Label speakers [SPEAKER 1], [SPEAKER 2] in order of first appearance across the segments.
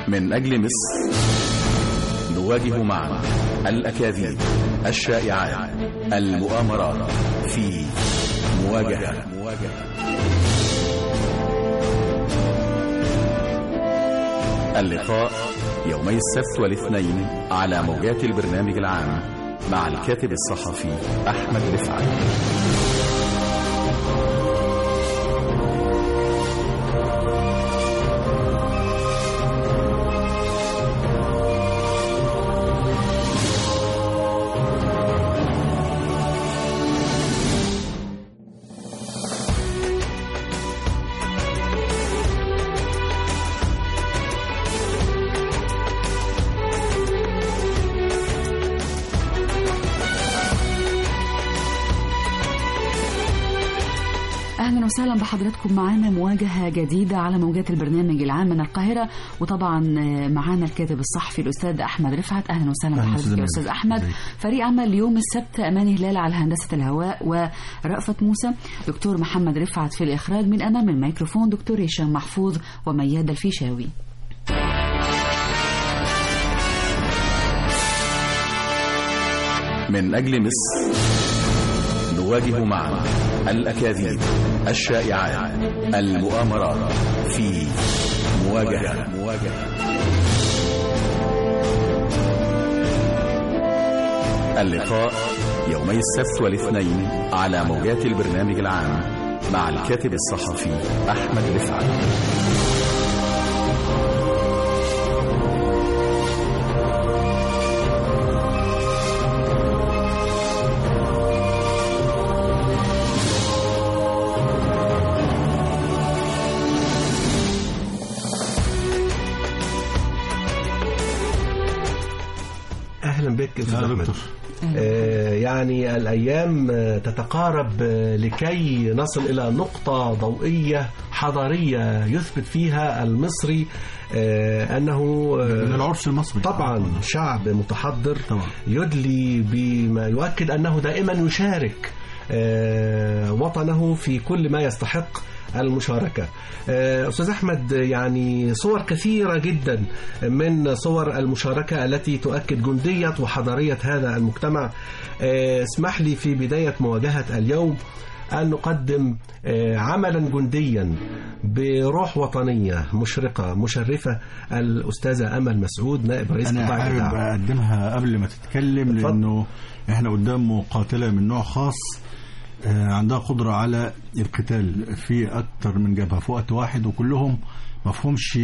[SPEAKER 1] من أجل مصر نواجه معا الأكاذيب الشائعات المؤامرات في مواجهة اللقاء يومي السبت والاثنين على موجات البرنامج العام مع الكاتب الصحفي أحمد رفعت
[SPEAKER 2] اهلا وسهلا بحضراتكم معانا مواجهه جديده على موجات البرنامج العام من القاهره وطبعا معانا الكاتب الصحفي الاستاذ احمد رفعت اهلا وسهلا
[SPEAKER 3] أهلا
[SPEAKER 2] بحضرتك
[SPEAKER 3] وسهلا
[SPEAKER 2] يا استاذ
[SPEAKER 3] بك.
[SPEAKER 2] احمد
[SPEAKER 3] ازيك؟
[SPEAKER 2] فريق عمل يوم السبت اماني هلال على هندسه الهواء ورأفت موسى دكتور محمد رفعت في الاخراج من امام الميكروفون دكتور هشام محفوظ ومياد الفيشاوي
[SPEAKER 1] من أجل مصر نواجه معا الأكاذيب الشائعات المؤامرات في مواجهة اللقاء يومي السبت والاثنين على موجات البرنامج العام مع الكاتب الصحفي أحمد رفعت
[SPEAKER 4] اهلا بك استاذ
[SPEAKER 3] يا
[SPEAKER 4] احمد
[SPEAKER 3] دكتور
[SPEAKER 4] آه، يعني الايام آه، تتقارب آه، لكي نصل الى نقطه ضوئيه حضاريه يثبت فيها المصري آه، انه آه،
[SPEAKER 3] من العرس المصري
[SPEAKER 4] طبعا شعب متحضر
[SPEAKER 3] طبعا.
[SPEAKER 4] يدلي بما يؤكد انه دائما يشارك آه، وطنه في كل ما يستحق المشاركة آه، أستاذ أحمد يعني صور كثيرة جدا من صور المشاركة التي تؤكد جندية وحضارية هذا المجتمع آه، اسمح لي في بداية مواجهة اليوم أن نقدم آه، عملا جنديا بروح وطنية مشرقة مشرفة الأستاذة أمل مسعود نائب رئيس
[SPEAKER 3] انا
[SPEAKER 4] قطاع
[SPEAKER 3] حابب
[SPEAKER 4] الإذاعة
[SPEAKER 3] اقدمها قبل ما تتكلم
[SPEAKER 4] اتفضل.
[SPEAKER 3] لانه احنا قدام مقاتله من نوع خاص آه، عندها قدره على القتال في اكتر من جبهه في وقت واحد وكلهم مفهومش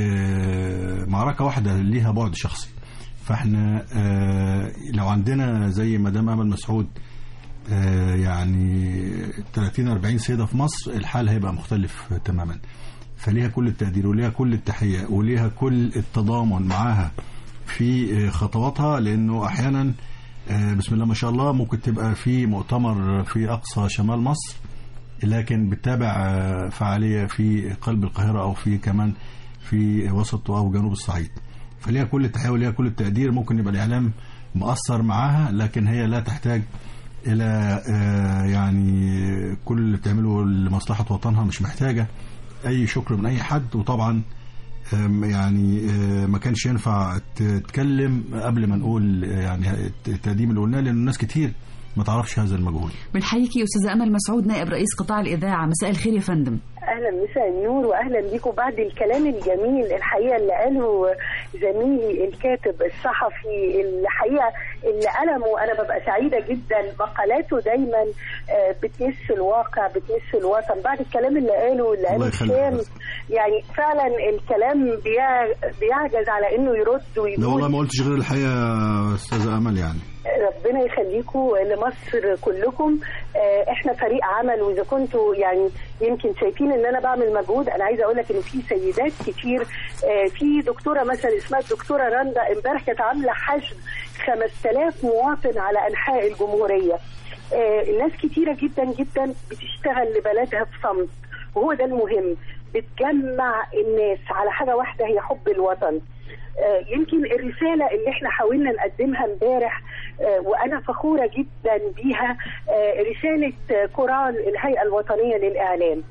[SPEAKER 3] آه، معركه واحده ليها بعد شخصي فاحنا آه، لو عندنا زي مدام امل مسعود آه، يعني 30 40 سيده في مصر الحال هيبقى مختلف تماما فليها كل التقدير وليها كل التحيه وليها كل التضامن معاها في آه، خطواتها لانه احيانا آه، بسم الله ما شاء الله ممكن تبقى في مؤتمر في اقصى شمال مصر لكن بتتابع آه، فعاليه في قلب القاهره او في كمان في وسط او جنوب الصعيد فليها كل التحيه وليها كل التقدير ممكن يبقى الاعلام مؤثر معاها لكن هي لا تحتاج الى آه، يعني كل اللي بتعمله لمصلحه وطنها مش محتاجه اي شكر من اي حد وطبعا آم، يعني آه، ما كانش ينفع تتكلم قبل ما نقول آه، يعني التقديم اللي قلناه لان الناس كتير ما تعرفش هذا المجهود
[SPEAKER 2] بنحييكي استاذه امل مسعود نائب رئيس قطاع الاذاعه مساء الخير يا فندم
[SPEAKER 5] اهلا مساء النور واهلا بيكم بعد الكلام الجميل الحقيقه اللي قاله زميلي الكاتب الصحفي الحقيقه اللي قلمه انا ببقى سعيده جدا مقالاته دايما آه، بتمس الواقع بتمس الوطن بعد الكلام اللي قاله اللي
[SPEAKER 3] الله
[SPEAKER 5] قاله
[SPEAKER 3] يخليك.
[SPEAKER 5] هشام يعني فعلا الكلام بيع- بيعجز على انه يرد
[SPEAKER 3] لا والله
[SPEAKER 5] ويقول
[SPEAKER 3] ما قلتش غير الحقيقه يا استاذه امل يعني
[SPEAKER 5] ربنا يخليكم لمصر كلكم آه، احنا فريق عمل واذا كنتوا يعني يمكن شايفين ان انا بعمل مجهود انا عايزه اقول لك ان في سيدات كتير آه، في دكتوره مثلا اسمها الدكتوره رندا امبارح كانت عامله حشد 5000 مواطن على انحاء الجمهوريه آه، الناس كتيره جدا جدا بتشتغل لبلدها في صمت وهو ده المهم بتجمع الناس على حاجه واحده هي حب الوطن آه، يمكن الرسالة اللي احنا حاولنا نقدمها امبارح آه، وأنا فخورة جدا بيها آه، رسالة آه، كورال الهيئة الوطنية للإعلام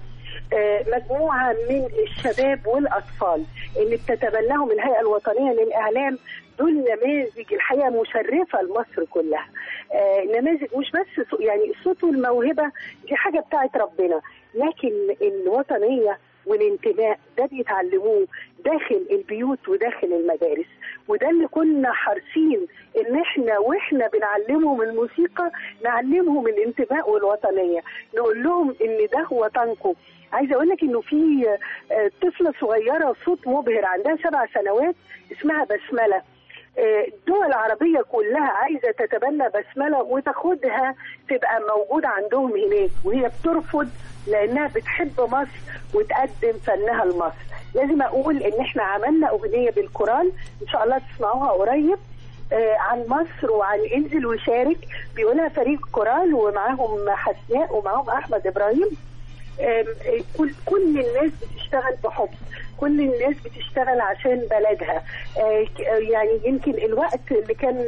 [SPEAKER 5] آه، مجموعه من الشباب والاطفال اللي بتتبناهم الهيئه الوطنيه للاعلام دول نماذج الحقيقه مشرفه لمصر كلها آه، نماذج مش بس صو- يعني الصوت والموهبه دي حاجه بتاعت ربنا لكن الوطنيه والانتماء ده بيتعلموه داخل البيوت وداخل المدارس وده اللي كنا حريصين ان احنا واحنا بنعلمهم الموسيقى نعلمهم الانتماء والوطنيه نقول لهم ان ده وطنكم عايزه اقول لك انه في آه، طفله صغيره صوت مبهر عندها سبع سنوات اسمها بسمله آه، الدول العربية كلها عايزة تتبنى بسملة وتاخدها تبقى موجودة عندهم هناك وهي بترفض لأنها بتحب مصر وتقدم فنها لمصر لازم أقول إن إحنا عملنا أغنية بالكورال إن شاء الله تسمعوها قريب آه، عن مصر وعن انزل وشارك بيقولها فريق كورال ومعاهم حسناء ومعاهم أحمد إبراهيم آم، آه، كل كل الناس بتشتغل بحب كل الناس بتشتغل عشان بلدها آه، ك- آه، يعني يمكن الوقت اللي كان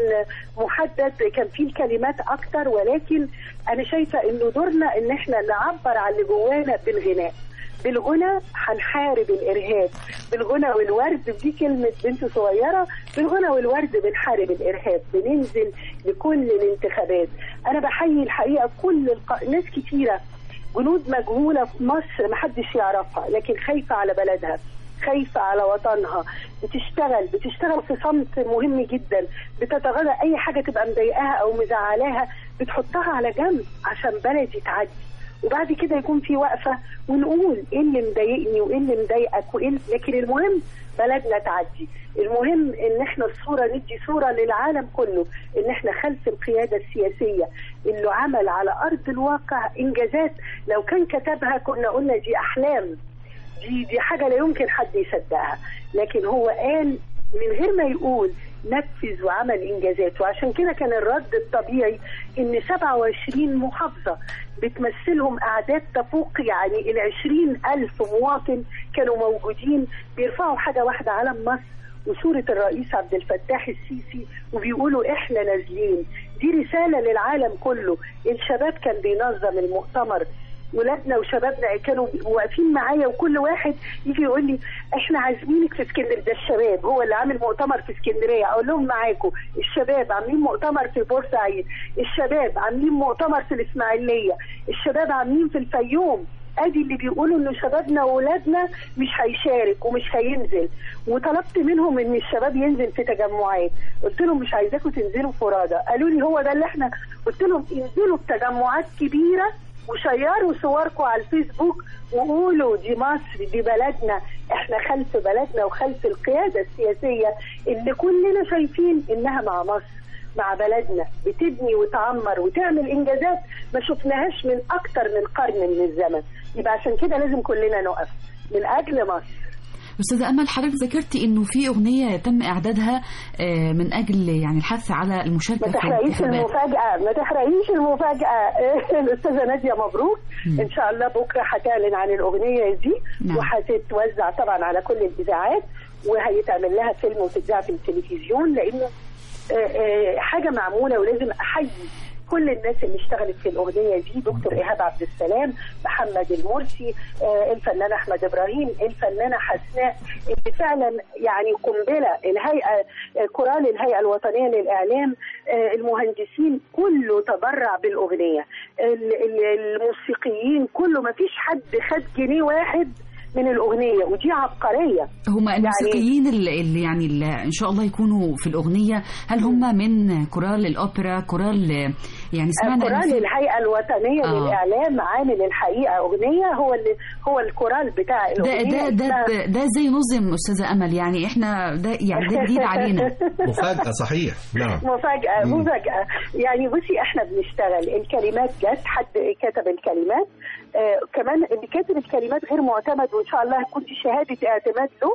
[SPEAKER 5] محدد كان فيه الكلمات اكتر ولكن انا شايفه انه دورنا ان احنا نعبر عن اللي جوانا بالغناء بالغنى هنحارب الارهاب بالغنى والورد دي كلمه بنت صغيره بالغنى والورد بنحارب الارهاب بننزل لكل الانتخابات انا بحيي الحقيقه كل الق... ناس كتيره جنود مجهوله في مصر محدش يعرفها لكن خايفه على بلدها خايفه على وطنها بتشتغل بتشتغل في صمت مهم جدا بتتغاضى اي حاجه تبقى مضايقاها او مزعلاها بتحطها على جنب عشان بلدي تعدي وبعد كده يكون في وقفه ونقول ايه اللي مضايقني وايه اللي مضايقك وايه اللي- لكن المهم بلدنا تعدي المهم ان احنا الصوره ندي صوره للعالم كله ان احنا خلف القياده السياسيه اللي عمل على ارض الواقع انجازات لو كان كتبها كنا قلنا دي احلام دي دي حاجه لا يمكن حد يصدقها لكن هو قال من غير ما يقول نفذ وعمل انجازات وعشان كده كان الرد الطبيعي ان 27 محافظه بتمثلهم اعداد تفوق يعني ال 20 الف مواطن كانوا موجودين بيرفعوا حاجه واحده علم مصر وصورة الرئيس عبد الفتاح السيسي وبيقولوا احنا نازلين دي رسالة للعالم كله الشباب كان بينظم المؤتمر ولادنا وشبابنا كانوا واقفين معايا وكل واحد يجي يقول لي احنا عازمينك في اسكندريه ده الشباب هو اللي عامل مؤتمر في اسكندريه اقول لهم معاكم الشباب عاملين مؤتمر في بورسعيد الشباب عاملين مؤتمر في الاسماعيليه الشباب عاملين في الفيوم ادي اللي بيقولوا ان شبابنا واولادنا مش هيشارك ومش هينزل وطلبت منهم ان الشباب ينزل في تجمعات قلت لهم مش عايزاكم تنزلوا فرادى قالوا لي هو ده اللي احنا قلت لهم انزلوا بتجمعات كبيره وشيروا صوركم على الفيسبوك وقولوا دي مصر دي بلدنا احنا خلف بلدنا وخلف القياده السياسيه اللي كلنا شايفين انها مع مصر مع بلدنا بتبني وتعمر وتعمل انجازات ما شفناهاش من اكتر من قرن من الزمن يبقى عشان كده لازم كلنا نقف من اجل مصر
[SPEAKER 2] أستاذة أمل حضرتك ذكرتي إنه في أغنية تم إعدادها آه، من أجل يعني الحث على المشاركة
[SPEAKER 5] ما
[SPEAKER 2] في
[SPEAKER 5] تحرقيش
[SPEAKER 2] الانتخابات
[SPEAKER 5] المفاجأة ما تحرقيش المفاجأة الأستاذة نادية مبروك
[SPEAKER 2] مم.
[SPEAKER 5] إن شاء الله بكرة هتعلن عن الأغنية دي
[SPEAKER 2] نعم.
[SPEAKER 5] وهتتوزع طبعا على كل الإذاعات وهيتعمل لها فيلم وتتذاع في التلفزيون لأنه آه، آه، حاجة معمولة ولازم أحيي كل الناس اللي اشتغلت في الأغنية دي دكتور إيهاب عبد السلام محمد المرسي آه، الفنان أحمد إبراهيم الفنانة حسناء اللي فعلا يعني قنبلة الهيئة آه، كورال الهيئة الوطنية للإعلام آه، المهندسين كله تبرع بالأغنية ال- ال- الموسيقيين كله ما فيش حد خد جنيه واحد من الأغنية ودي عبقرية
[SPEAKER 2] هما الموسيقيين اللي اللي يعني اللي إن شاء الله يكونوا في الأغنية هل هم من كورال الأوبرا كورال آه، يعني سمعنا إن
[SPEAKER 5] كورال
[SPEAKER 2] في-
[SPEAKER 5] الهيئة الوطنية
[SPEAKER 2] آه.
[SPEAKER 5] للإعلام عامل الحقيقة أغنية هو اللي هو الكورال بتاع
[SPEAKER 2] ده
[SPEAKER 5] الأغنية
[SPEAKER 2] ده ده
[SPEAKER 5] اسمها-
[SPEAKER 2] ده زي نظم أستاذة أمل يعني إحنا ده يعني ده جديد علينا
[SPEAKER 4] مفاجأة صحيح نعم
[SPEAKER 5] مفاجأة
[SPEAKER 4] مم.
[SPEAKER 5] مفاجأة يعني بصي احنا بنشتغل الكلمات جت حد كتب الكلمات آه كمان اللي كاتب الكلمات غير معتمد وان شاء الله هتكون دي شهادة اعتماد له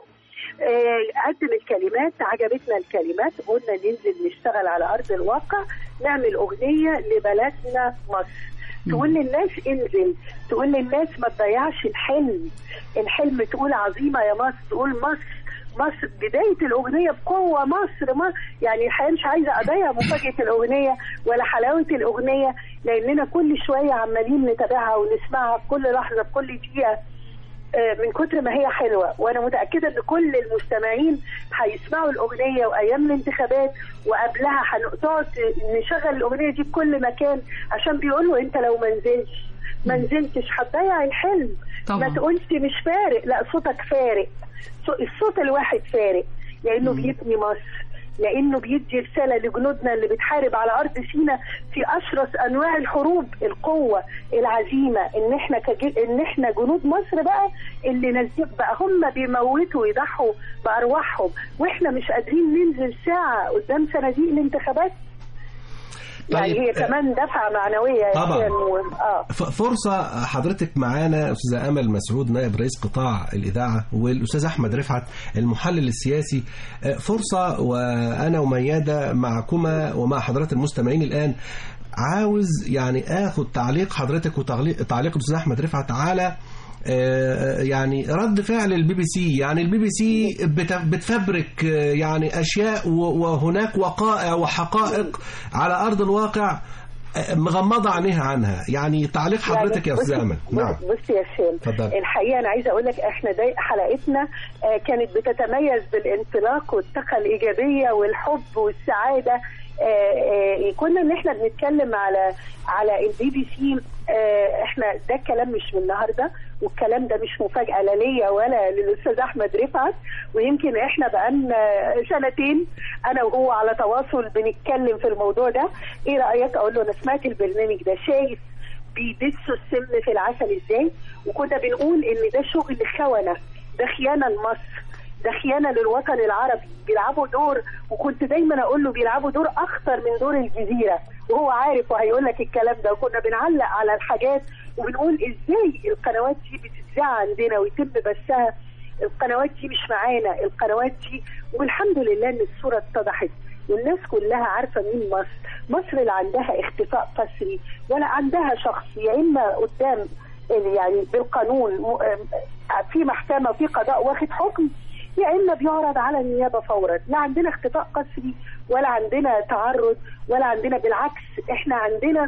[SPEAKER 5] آه قدم الكلمات عجبتنا الكلمات قلنا ننزل نشتغل على ارض الواقع نعمل اغنية لبلدنا مصر تقول للناس انزل تقول للناس ما تضيعش الحلم الحلم تقول عظيمة يا مصر تقول مصر مصر بداية الأغنية بقوة مصر ما يعني الحقيقة مش عايزة أضيع مفاجأة الأغنية ولا حلاوة الأغنية لأننا كل شوية عمالين نتابعها ونسمعها في كل لحظة في كل دقيقة آه، من كتر ما هي حلوه وانا متاكده ان كل المستمعين هيسمعوا الاغنيه وايام الانتخابات وقبلها هنقعد نشغل الاغنيه دي بكل مكان عشان بيقولوا انت لو ما نزلتش ما نزلتش هتضيع الحلم
[SPEAKER 2] طبعا.
[SPEAKER 5] ما تقولش مش فارق لا صوتك فارق صو- الصوت الواحد فارق لانه بيبني مصر لانه بيدي رساله لجنودنا اللي بتحارب على ارض سيناء في اشرس انواع الحروب القوه العزيمه ان احنا كج... ان احنا جنود مصر بقى اللي نزل بقى هم بيموتوا ويضحوا بارواحهم واحنا مش قادرين ننزل ساعه قدام صناديق الانتخابات يعني
[SPEAKER 4] طيب،
[SPEAKER 5] هي
[SPEAKER 4] آه،
[SPEAKER 5] كمان دفعه معنويه
[SPEAKER 4] طبعاً.
[SPEAKER 5] يعني و- اه
[SPEAKER 4] ف- فرصة حضرتك معانا أستاذة أمل مسعود نائب رئيس قطاع الإذاعة والأستاذ أحمد رفعت المحلل السياسي آه، فرصة وأنا وميادة معكما ومع حضرات المستمعين الآن عاوز يعني آخد تعليق حضرتك وتعليق تعليق الأستاذ أحمد رفعت على آه، يعني رد فعل البي بي سي يعني البي بي سي بت- بتفبرك آه، يعني أشياء و- وهناك وقائع وحقائق على أرض الواقع آه، مغمضة عينيها عنها يعني تعليق حضرتك يا
[SPEAKER 5] يعني
[SPEAKER 4] أستاذ
[SPEAKER 5] بصي-
[SPEAKER 4] أمل نعم
[SPEAKER 5] بصي يا هشام
[SPEAKER 4] اتفضلي.
[SPEAKER 5] الحقيقه انا عايزه اقول لك احنا داي حلقتنا آه، كانت بتتميز بالانطلاق والطاقه الايجابيه والحب والسعاده آه، آه، كنا ان احنا بنتكلم على على البي بي سي آه، احنا ده الكلام مش من النهارده والكلام ده مش مفاجاه لا ليا ولا للاستاذ احمد رفعت ويمكن احنا بقالنا سنتين انا وهو على تواصل بنتكلم في الموضوع ده ايه رايك اقول له انا سمعت البرنامج ده شايف بيدسوا السم في العسل ازاي وكنا بنقول ان ده شغل خونه ده خيانه لمصر ده خيانه للوطن العربي بيلعبوا دور وكنت دايما اقول له بيلعبوا دور اخطر من دور الجزيره وهو عارف وهيقول لك الكلام ده وكنا بنعلق على الحاجات وبنقول ازاي القنوات دي بتتذاع عندنا ويتم بثها القنوات دي مش معانا القنوات دي والحمد لله ان الصوره اتضحت والناس كلها عارفه مين مصر مصر لا عندها اختفاء قسري ولا عندها شخص يا اما قدام يعني بالقانون م- في محكمه في قضاء واخد حكم يا اما بيعرض على النيابه فورا لا عندنا اختفاء قسري ولا عندنا تعرض ولا عندنا بالعكس احنا عندنا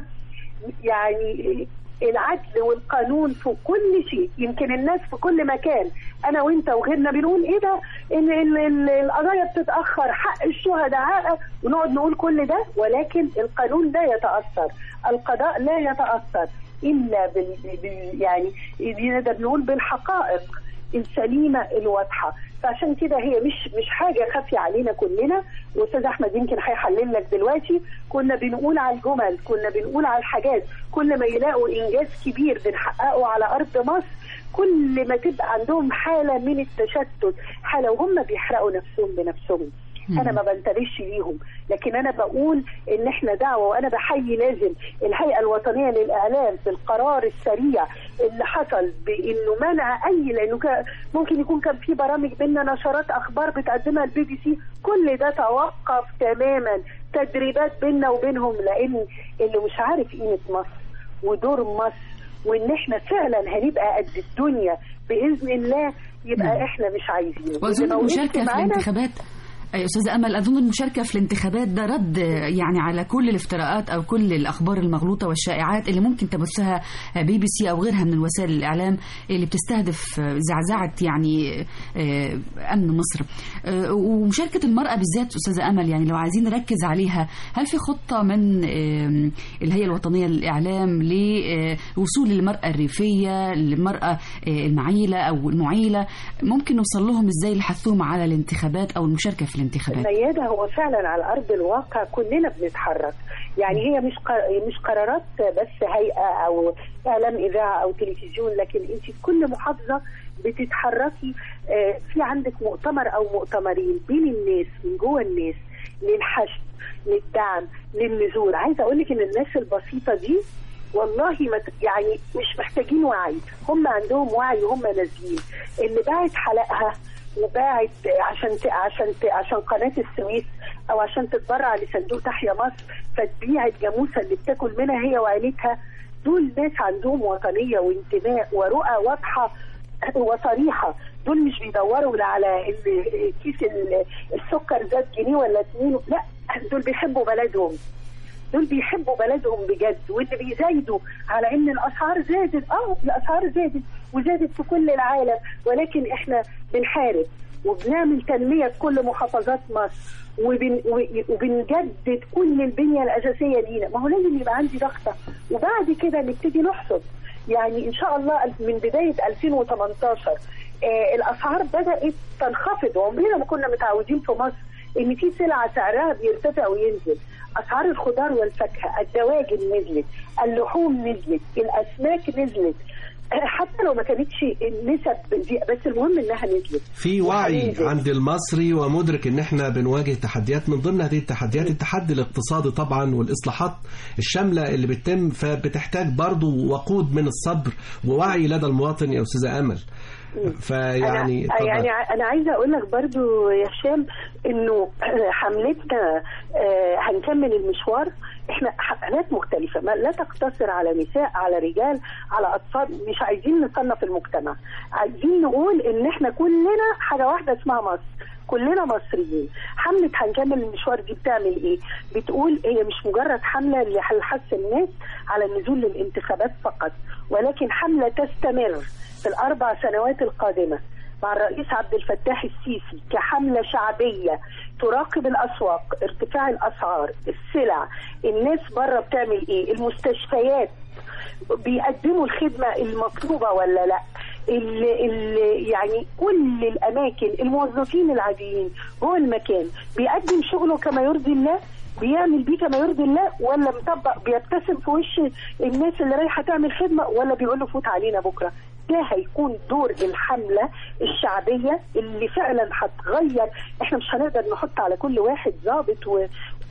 [SPEAKER 5] يعني العدل والقانون في كل شيء يمكن الناس في كل مكان انا وانت وغيرنا بنقول ايه ده ان ال- ال- القضايا بتتاخر حق الشهداء حق ونقعد نقول كل ده ولكن القانون لا يتاثر القضاء لا يتاثر الا بال بال- يعني نقدر نقول بالحقائق السليمه الواضحه فعشان كده هي مش مش حاجه خافيه علينا كلنا واستاذ احمد يمكن هيحلل لك دلوقتي كنا بنقول على الجمل كنا بنقول على الحاجات كل ما يلاقوا انجاز كبير بنحققه على ارض مصر كل ما تبقى عندهم حاله من التشتت حاله وهم بيحرقوا نفسهم بنفسهم انا ما بنتبهش ليهم لكن انا بقول ان احنا دعوه وانا بحيي لازم الهيئه الوطنيه للاعلام في القرار السريع اللي حصل بانه منع اي لانه كا- ممكن يكون كان في برامج بينا نشرات اخبار بتقدمها البي بي سي كل ده توقف تماما تدريبات بينا وبينهم لان اللي مش عارف قيمه مصر ودور مصر وان احنا فعلا هنبقى قد الدنيا باذن الله يبقى احنا مش عايزينه
[SPEAKER 2] واظن
[SPEAKER 5] واللي موجود
[SPEAKER 2] المشاركه في
[SPEAKER 5] معانا
[SPEAKER 2] الانتخابات أي استاذه امل اظن المشاركه في الانتخابات ده رد يعني على كل الافتراءات او كل الاخبار المغلوطه والشائعات اللي ممكن تبثها بي بي سي او غيرها من وسائل الاعلام اللي بتستهدف زعزعه يعني آه، امن مصر آه، ومشاركه المراه بالذات استاذه امل يعني لو عايزين نركز عليها هل في خطه من آه، الهيئه الوطنيه للاعلام لوصول المراه الريفيه المراه آه، المعيله او المعيله ممكن نوصل لهم ازاي نحثهم على الانتخابات او المشاركه في الانتخابات
[SPEAKER 5] الميادة هو فعلا على أرض الواقع كلنا بنتحرك يعني هي مش قر- مش قرارات بس هيئة أو إعلام إذاعة أو تلفزيون لكن أنت في كل محافظة بتتحركي آه، في عندك مؤتمر أو مؤتمرين بين الناس من جوه الناس للحشد للدعم للنزول عايزة أقول لك إن الناس البسيطة دي والله ما ت- يعني مش محتاجين وعي هم عندهم وعي وهم نازلين اللي باعت حلقها وباعت عشان ت... عشان ت... عشان قناه السويس او عشان تتبرع لصندوق تحيا مصر فتبيع الجاموسه اللي بتاكل منها هي وعيلتها دول ناس عندهم وطنيه وانتماء ورؤى واضحه وصريحه دول مش بيدوروا لا على ال- كيس ال- السكر زاد جنيه ولا اتنين لا دول بيحبوا بلدهم دول بيحبوا بلدهم بجد واللي بيزايدوا على ان الاسعار زادت اه الاسعار زادت وزادت في كل العالم ولكن احنا بنحارب وبنعمل تنميه في كل محافظات مصر وبن و- وبنجدد كل البنيه الاساسيه لينا ما هو لازم يبقى عندي ضغطه وبعد كده نبتدي نحصد يعني ان شاء الله من بدايه 2018 آه الاسعار بدات تنخفض وعمرنا ما كنا متعودين في مصر ان في سلعه سعرها بيرتفع وينزل اسعار الخضار والفاكهه الدواجن نزلت اللحوم نزلت الاسماك نزلت آه، حتى لو ما كانتش النسب دي بس المهم انها نزلت
[SPEAKER 4] في وعي
[SPEAKER 5] وهننزل.
[SPEAKER 4] عند المصري ومدرك ان احنا بنواجه تحديات من ضمن هذه التحديات التحدي الاقتصادي طبعا والاصلاحات الشامله اللي بتتم فبتحتاج برضو وقود من الصبر ووعي لدى المواطن يا استاذه امل فيعني
[SPEAKER 5] أنا
[SPEAKER 4] اتفضل.
[SPEAKER 5] يعني انا عايزه اقول لك برضو يا هشام انه حملتنا آه، هنكمل المشوار احنا حملات مختلفه ما لا تقتصر على نساء على رجال على اطفال مش عايزين نصنف المجتمع عايزين نقول ان احنا كلنا حاجه واحده اسمها مصر كلنا مصريين حملة هنكمل المشوار دي بتعمل ايه بتقول هي مش مجرد حملة لحث الناس على النزول للانتخابات فقط ولكن حملة تستمر في الاربع سنوات القادمة مع الرئيس عبد الفتاح السيسي كحملة شعبية تراقب الأسواق ارتفاع الأسعار السلع الناس بره بتعمل إيه المستشفيات بيقدموا الخدمة المطلوبة ولا لا ال ال يعني كل الأماكن الموظفين العاديين جوه المكان بيقدم شغله كما يرضي الله بيعمل بيه كما يرضي الله ولا مطبق بيبتسم في وش الناس اللي رايحه تعمل خدمه ولا بيقول له فوت علينا بكره ده هيكون دور الحمله الشعبيه اللي فعلا هتغير احنا مش هنقدر نحط على كل واحد ضابط و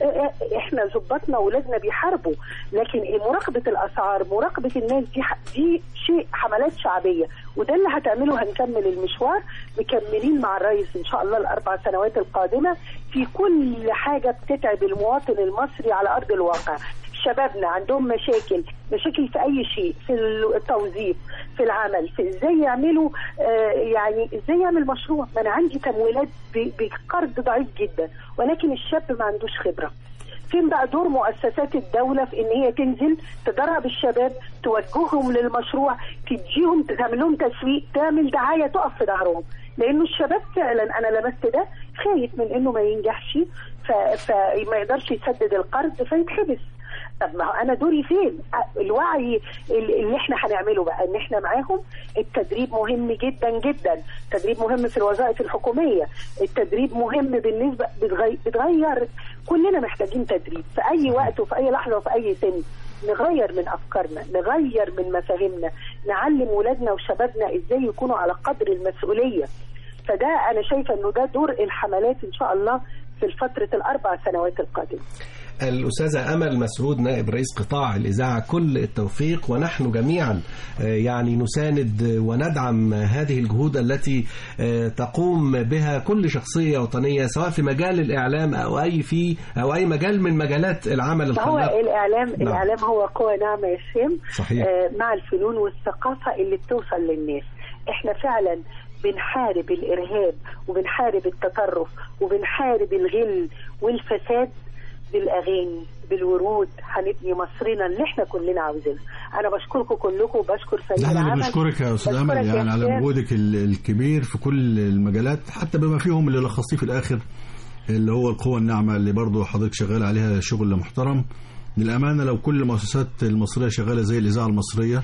[SPEAKER 5] احنا ظباطنا واولادنا بيحاربوا لكن مراقبه الاسعار مراقبه الناس دي ح- دي شيء حملات شعبيه وده اللي هتعمله هنكمل المشوار مكملين مع الرئيس ان شاء الله الاربع سنوات القادمه في كل حاجه بتتعب المواطن المصري على ارض الواقع شبابنا عندهم مشاكل مشاكل في اي شيء في التوظيف في العمل في ازاي يعملوا آه يعني ازاي يعمل مشروع ما انا عندي تمويلات ب- بقرض ضعيف جدا ولكن الشاب ما عندوش خبره فين بقى دور مؤسسات الدولة في ان هي تنزل تدرب الشباب توجههم للمشروع تديهم تعمل لهم تسويق تعمل دعاية تقف في ظهرهم لانه الشباب فعلا انا لمست ده خايف من انه ما ينجحش ف- فما يقدرش يسدد القرض فيتحبس طب ما هو انا دوري فين؟ أ- الوعي ال- اللي احنا هنعمله بقى ان احنا معاهم التدريب مهم جدا جدا، التدريب مهم في الوظائف الحكوميه، التدريب مهم بالنسبه بتغير, بتغير كلنا محتاجين تدريب في اي وقت وفي اي لحظه وفي اي سن نغير من افكارنا، نغير من مفاهيمنا، نعلم ولادنا وشبابنا ازاي يكونوا على قدر المسؤوليه. فده انا شايفه انه ده دور الحملات ان شاء الله في فتره الاربع سنوات القادمه.
[SPEAKER 4] الأستاذة أمل مسعود نائب رئيس قطاع الإذاعة كل التوفيق ونحن جميعا آه، يعني نساند وندعم هذه الجهود التي آه، تقوم بها كل شخصية وطنية سواء في مجال الإعلام أو أي في أو أي مجال من مجالات العمل
[SPEAKER 5] ما هو
[SPEAKER 4] الخلاق
[SPEAKER 5] الاعلام
[SPEAKER 4] نعم.
[SPEAKER 5] الاعلام هو قوه ناعمه يا هشام
[SPEAKER 4] صحيح.
[SPEAKER 5] آه مع الفنون والثقافه اللي بتوصل للناس احنا فعلا بنحارب الارهاب وبنحارب التطرف وبنحارب الغل والفساد بالاغاني بالورود هنبني مصرنا اللي احنا كلنا عاوزينها انا بشكركم كلكم وبشكر فريق
[SPEAKER 3] نحن اللي
[SPEAKER 5] العمل
[SPEAKER 3] بنشكرك يا استاذ
[SPEAKER 5] بشكرك
[SPEAKER 3] امل
[SPEAKER 5] يا
[SPEAKER 3] يعني على
[SPEAKER 5] هشام.
[SPEAKER 3] مجهودك ال- الكبير في كل المجالات حتى بما فيهم اللي لخصتيه في الاخر اللي هو القوة الناعمة اللي برضه حضرتك شغال عليها شغل محترم للأمانة لو كل المؤسسات المصرية شغالة زي الإذاعة المصرية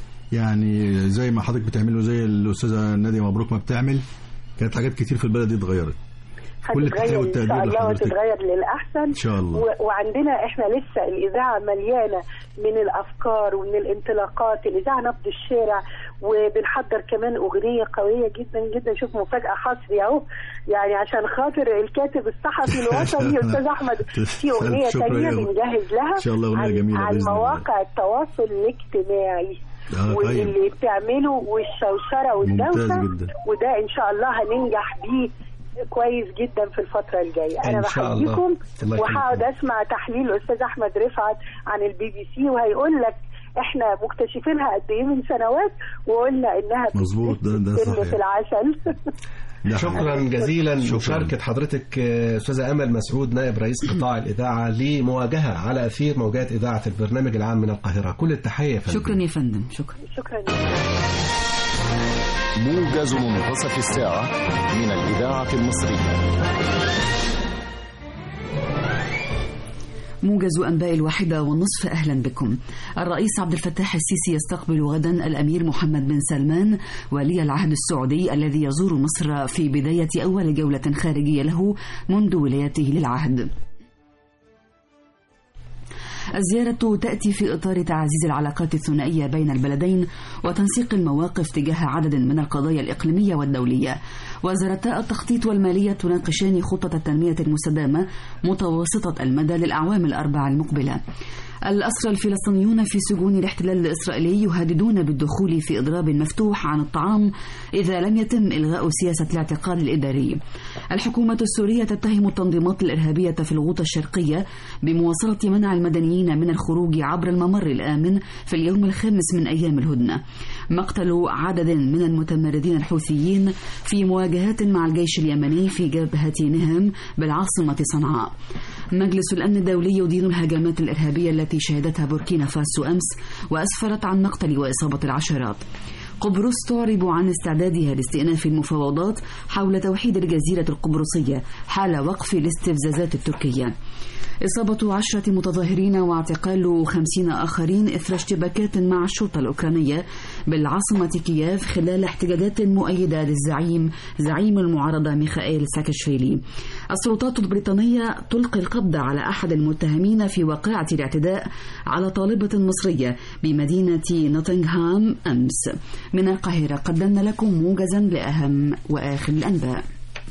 [SPEAKER 3] يعني زي ما حضرتك بتعمله زي الأستاذة نادية مبروك ما بتعمل كانت حاجات كتير في البلد دي اتغيرت كل التحية
[SPEAKER 5] هتتغير ان
[SPEAKER 3] والتقدير
[SPEAKER 5] شاء الله
[SPEAKER 3] لحضرتك.
[SPEAKER 5] وتتغير للاحسن
[SPEAKER 3] إن شاء الله
[SPEAKER 5] و- وعندنا احنا لسه الاذاعه مليانه من الافكار ومن الانطلاقات الاذاعه نبض الشارع وبنحضر كمان اغنيه قويه جدا جدا شوف مفاجاه حصري اهو يعني عشان خاطر الكاتب الصحفي الوطني استاذ احمد في اغنيه
[SPEAKER 3] شكراً
[SPEAKER 5] ثانيه
[SPEAKER 3] يا أخت.
[SPEAKER 5] بنجهز لها
[SPEAKER 3] إن شاء الله أغنية
[SPEAKER 5] عن-
[SPEAKER 3] جميلة
[SPEAKER 5] عن
[SPEAKER 3] بإذن الله.
[SPEAKER 5] مواقع التواصل الاجتماعي
[SPEAKER 3] آه، طيب.
[SPEAKER 5] واللي بتعمله والشوشره والدوشه
[SPEAKER 3] ممتاز جدا.
[SPEAKER 5] وده ان شاء الله هننجح بيه كويس جدا في الفترة الجاية أنا
[SPEAKER 4] إن شاء الله.
[SPEAKER 5] بحييكم
[SPEAKER 4] الله يخليك.
[SPEAKER 5] وهقعد أسمع تحليل الأستاذ أحمد رفعت عن البي بي سي وهيقول لك احنا مكتشفينها قد ايه من سنوات وقلنا انها
[SPEAKER 3] مظبوط، ده- ده
[SPEAKER 5] بتتم
[SPEAKER 3] صحيح.
[SPEAKER 5] في العسل
[SPEAKER 3] ده
[SPEAKER 4] شكرا جزيلا مشاركة حضرتك آه، أستاذة أمل مسعود نائب رئيس قطاع الإذاعة لمواجهة على أثير موجات إذاعة البرنامج العام من القاهرة كل التحية يا فندم.
[SPEAKER 2] شكرا يا فندم شكرا
[SPEAKER 5] شكرا
[SPEAKER 1] موجز منتصف الساعة من الإذاعة المصرية
[SPEAKER 2] موجز أنباء الواحدة والنصف أهلا بكم الرئيس عبد الفتاح السيسي يستقبل غدا الأمير محمد بن سلمان ولي العهد السعودي الذي يزور مصر في بداية أول جولة خارجية له منذ ولايته للعهد الزيارة تأتي في إطار تعزيز العلاقات الثنائية بين البلدين وتنسيق المواقف تجاه عدد من القضايا الإقليمية والدولية وزارتا التخطيط والمالية تناقشان خطة التنمية المستدامة متوسطة المدى للأعوام الأربع المقبلة الأسرى الفلسطينيون في سجون الاحتلال الإسرائيلي يهددون بالدخول في إضراب مفتوح عن الطعام إذا لم يتم إلغاء سياسة الاعتقال الإداري الحكومة السورية تتهم التنظيمات الإرهابية في الغوطة الشرقية بمواصلة منع المدنيين من الخروج عبر الممر الآمن في اليوم الخامس من أيام الهدنة مقتل عدد من المتمردين الحوثيين في مواجهات مع الجيش اليمني في جبهة نهم بالعاصمة صنعاء مجلس الأمن الدولي يدين الهجمات الإرهابية التي شهدتها بوركينا فاسو أمس وأسفرت عن مقتل وإصابة العشرات قبرص تعرب عن استعدادها لاستئناف المفاوضات حول توحيد الجزيرة القبرصية حال وقف الاستفزازات التركية إصابة عشرة متظاهرين واعتقال خمسين آخرين إثر اشتباكات مع الشرطة الأوكرانية بالعاصمة كييف خلال احتجاجات مؤيدة للزعيم زعيم المعارضة ميخائيل ساكاشفيلي السلطات البريطانية تلقي القبض على أحد المتهمين في واقعة الاعتداء على طالبة مصرية بمدينة نوتنغهام أمس من القاهرة قدمنا لكم موجزا لأهم وآخر الأنباء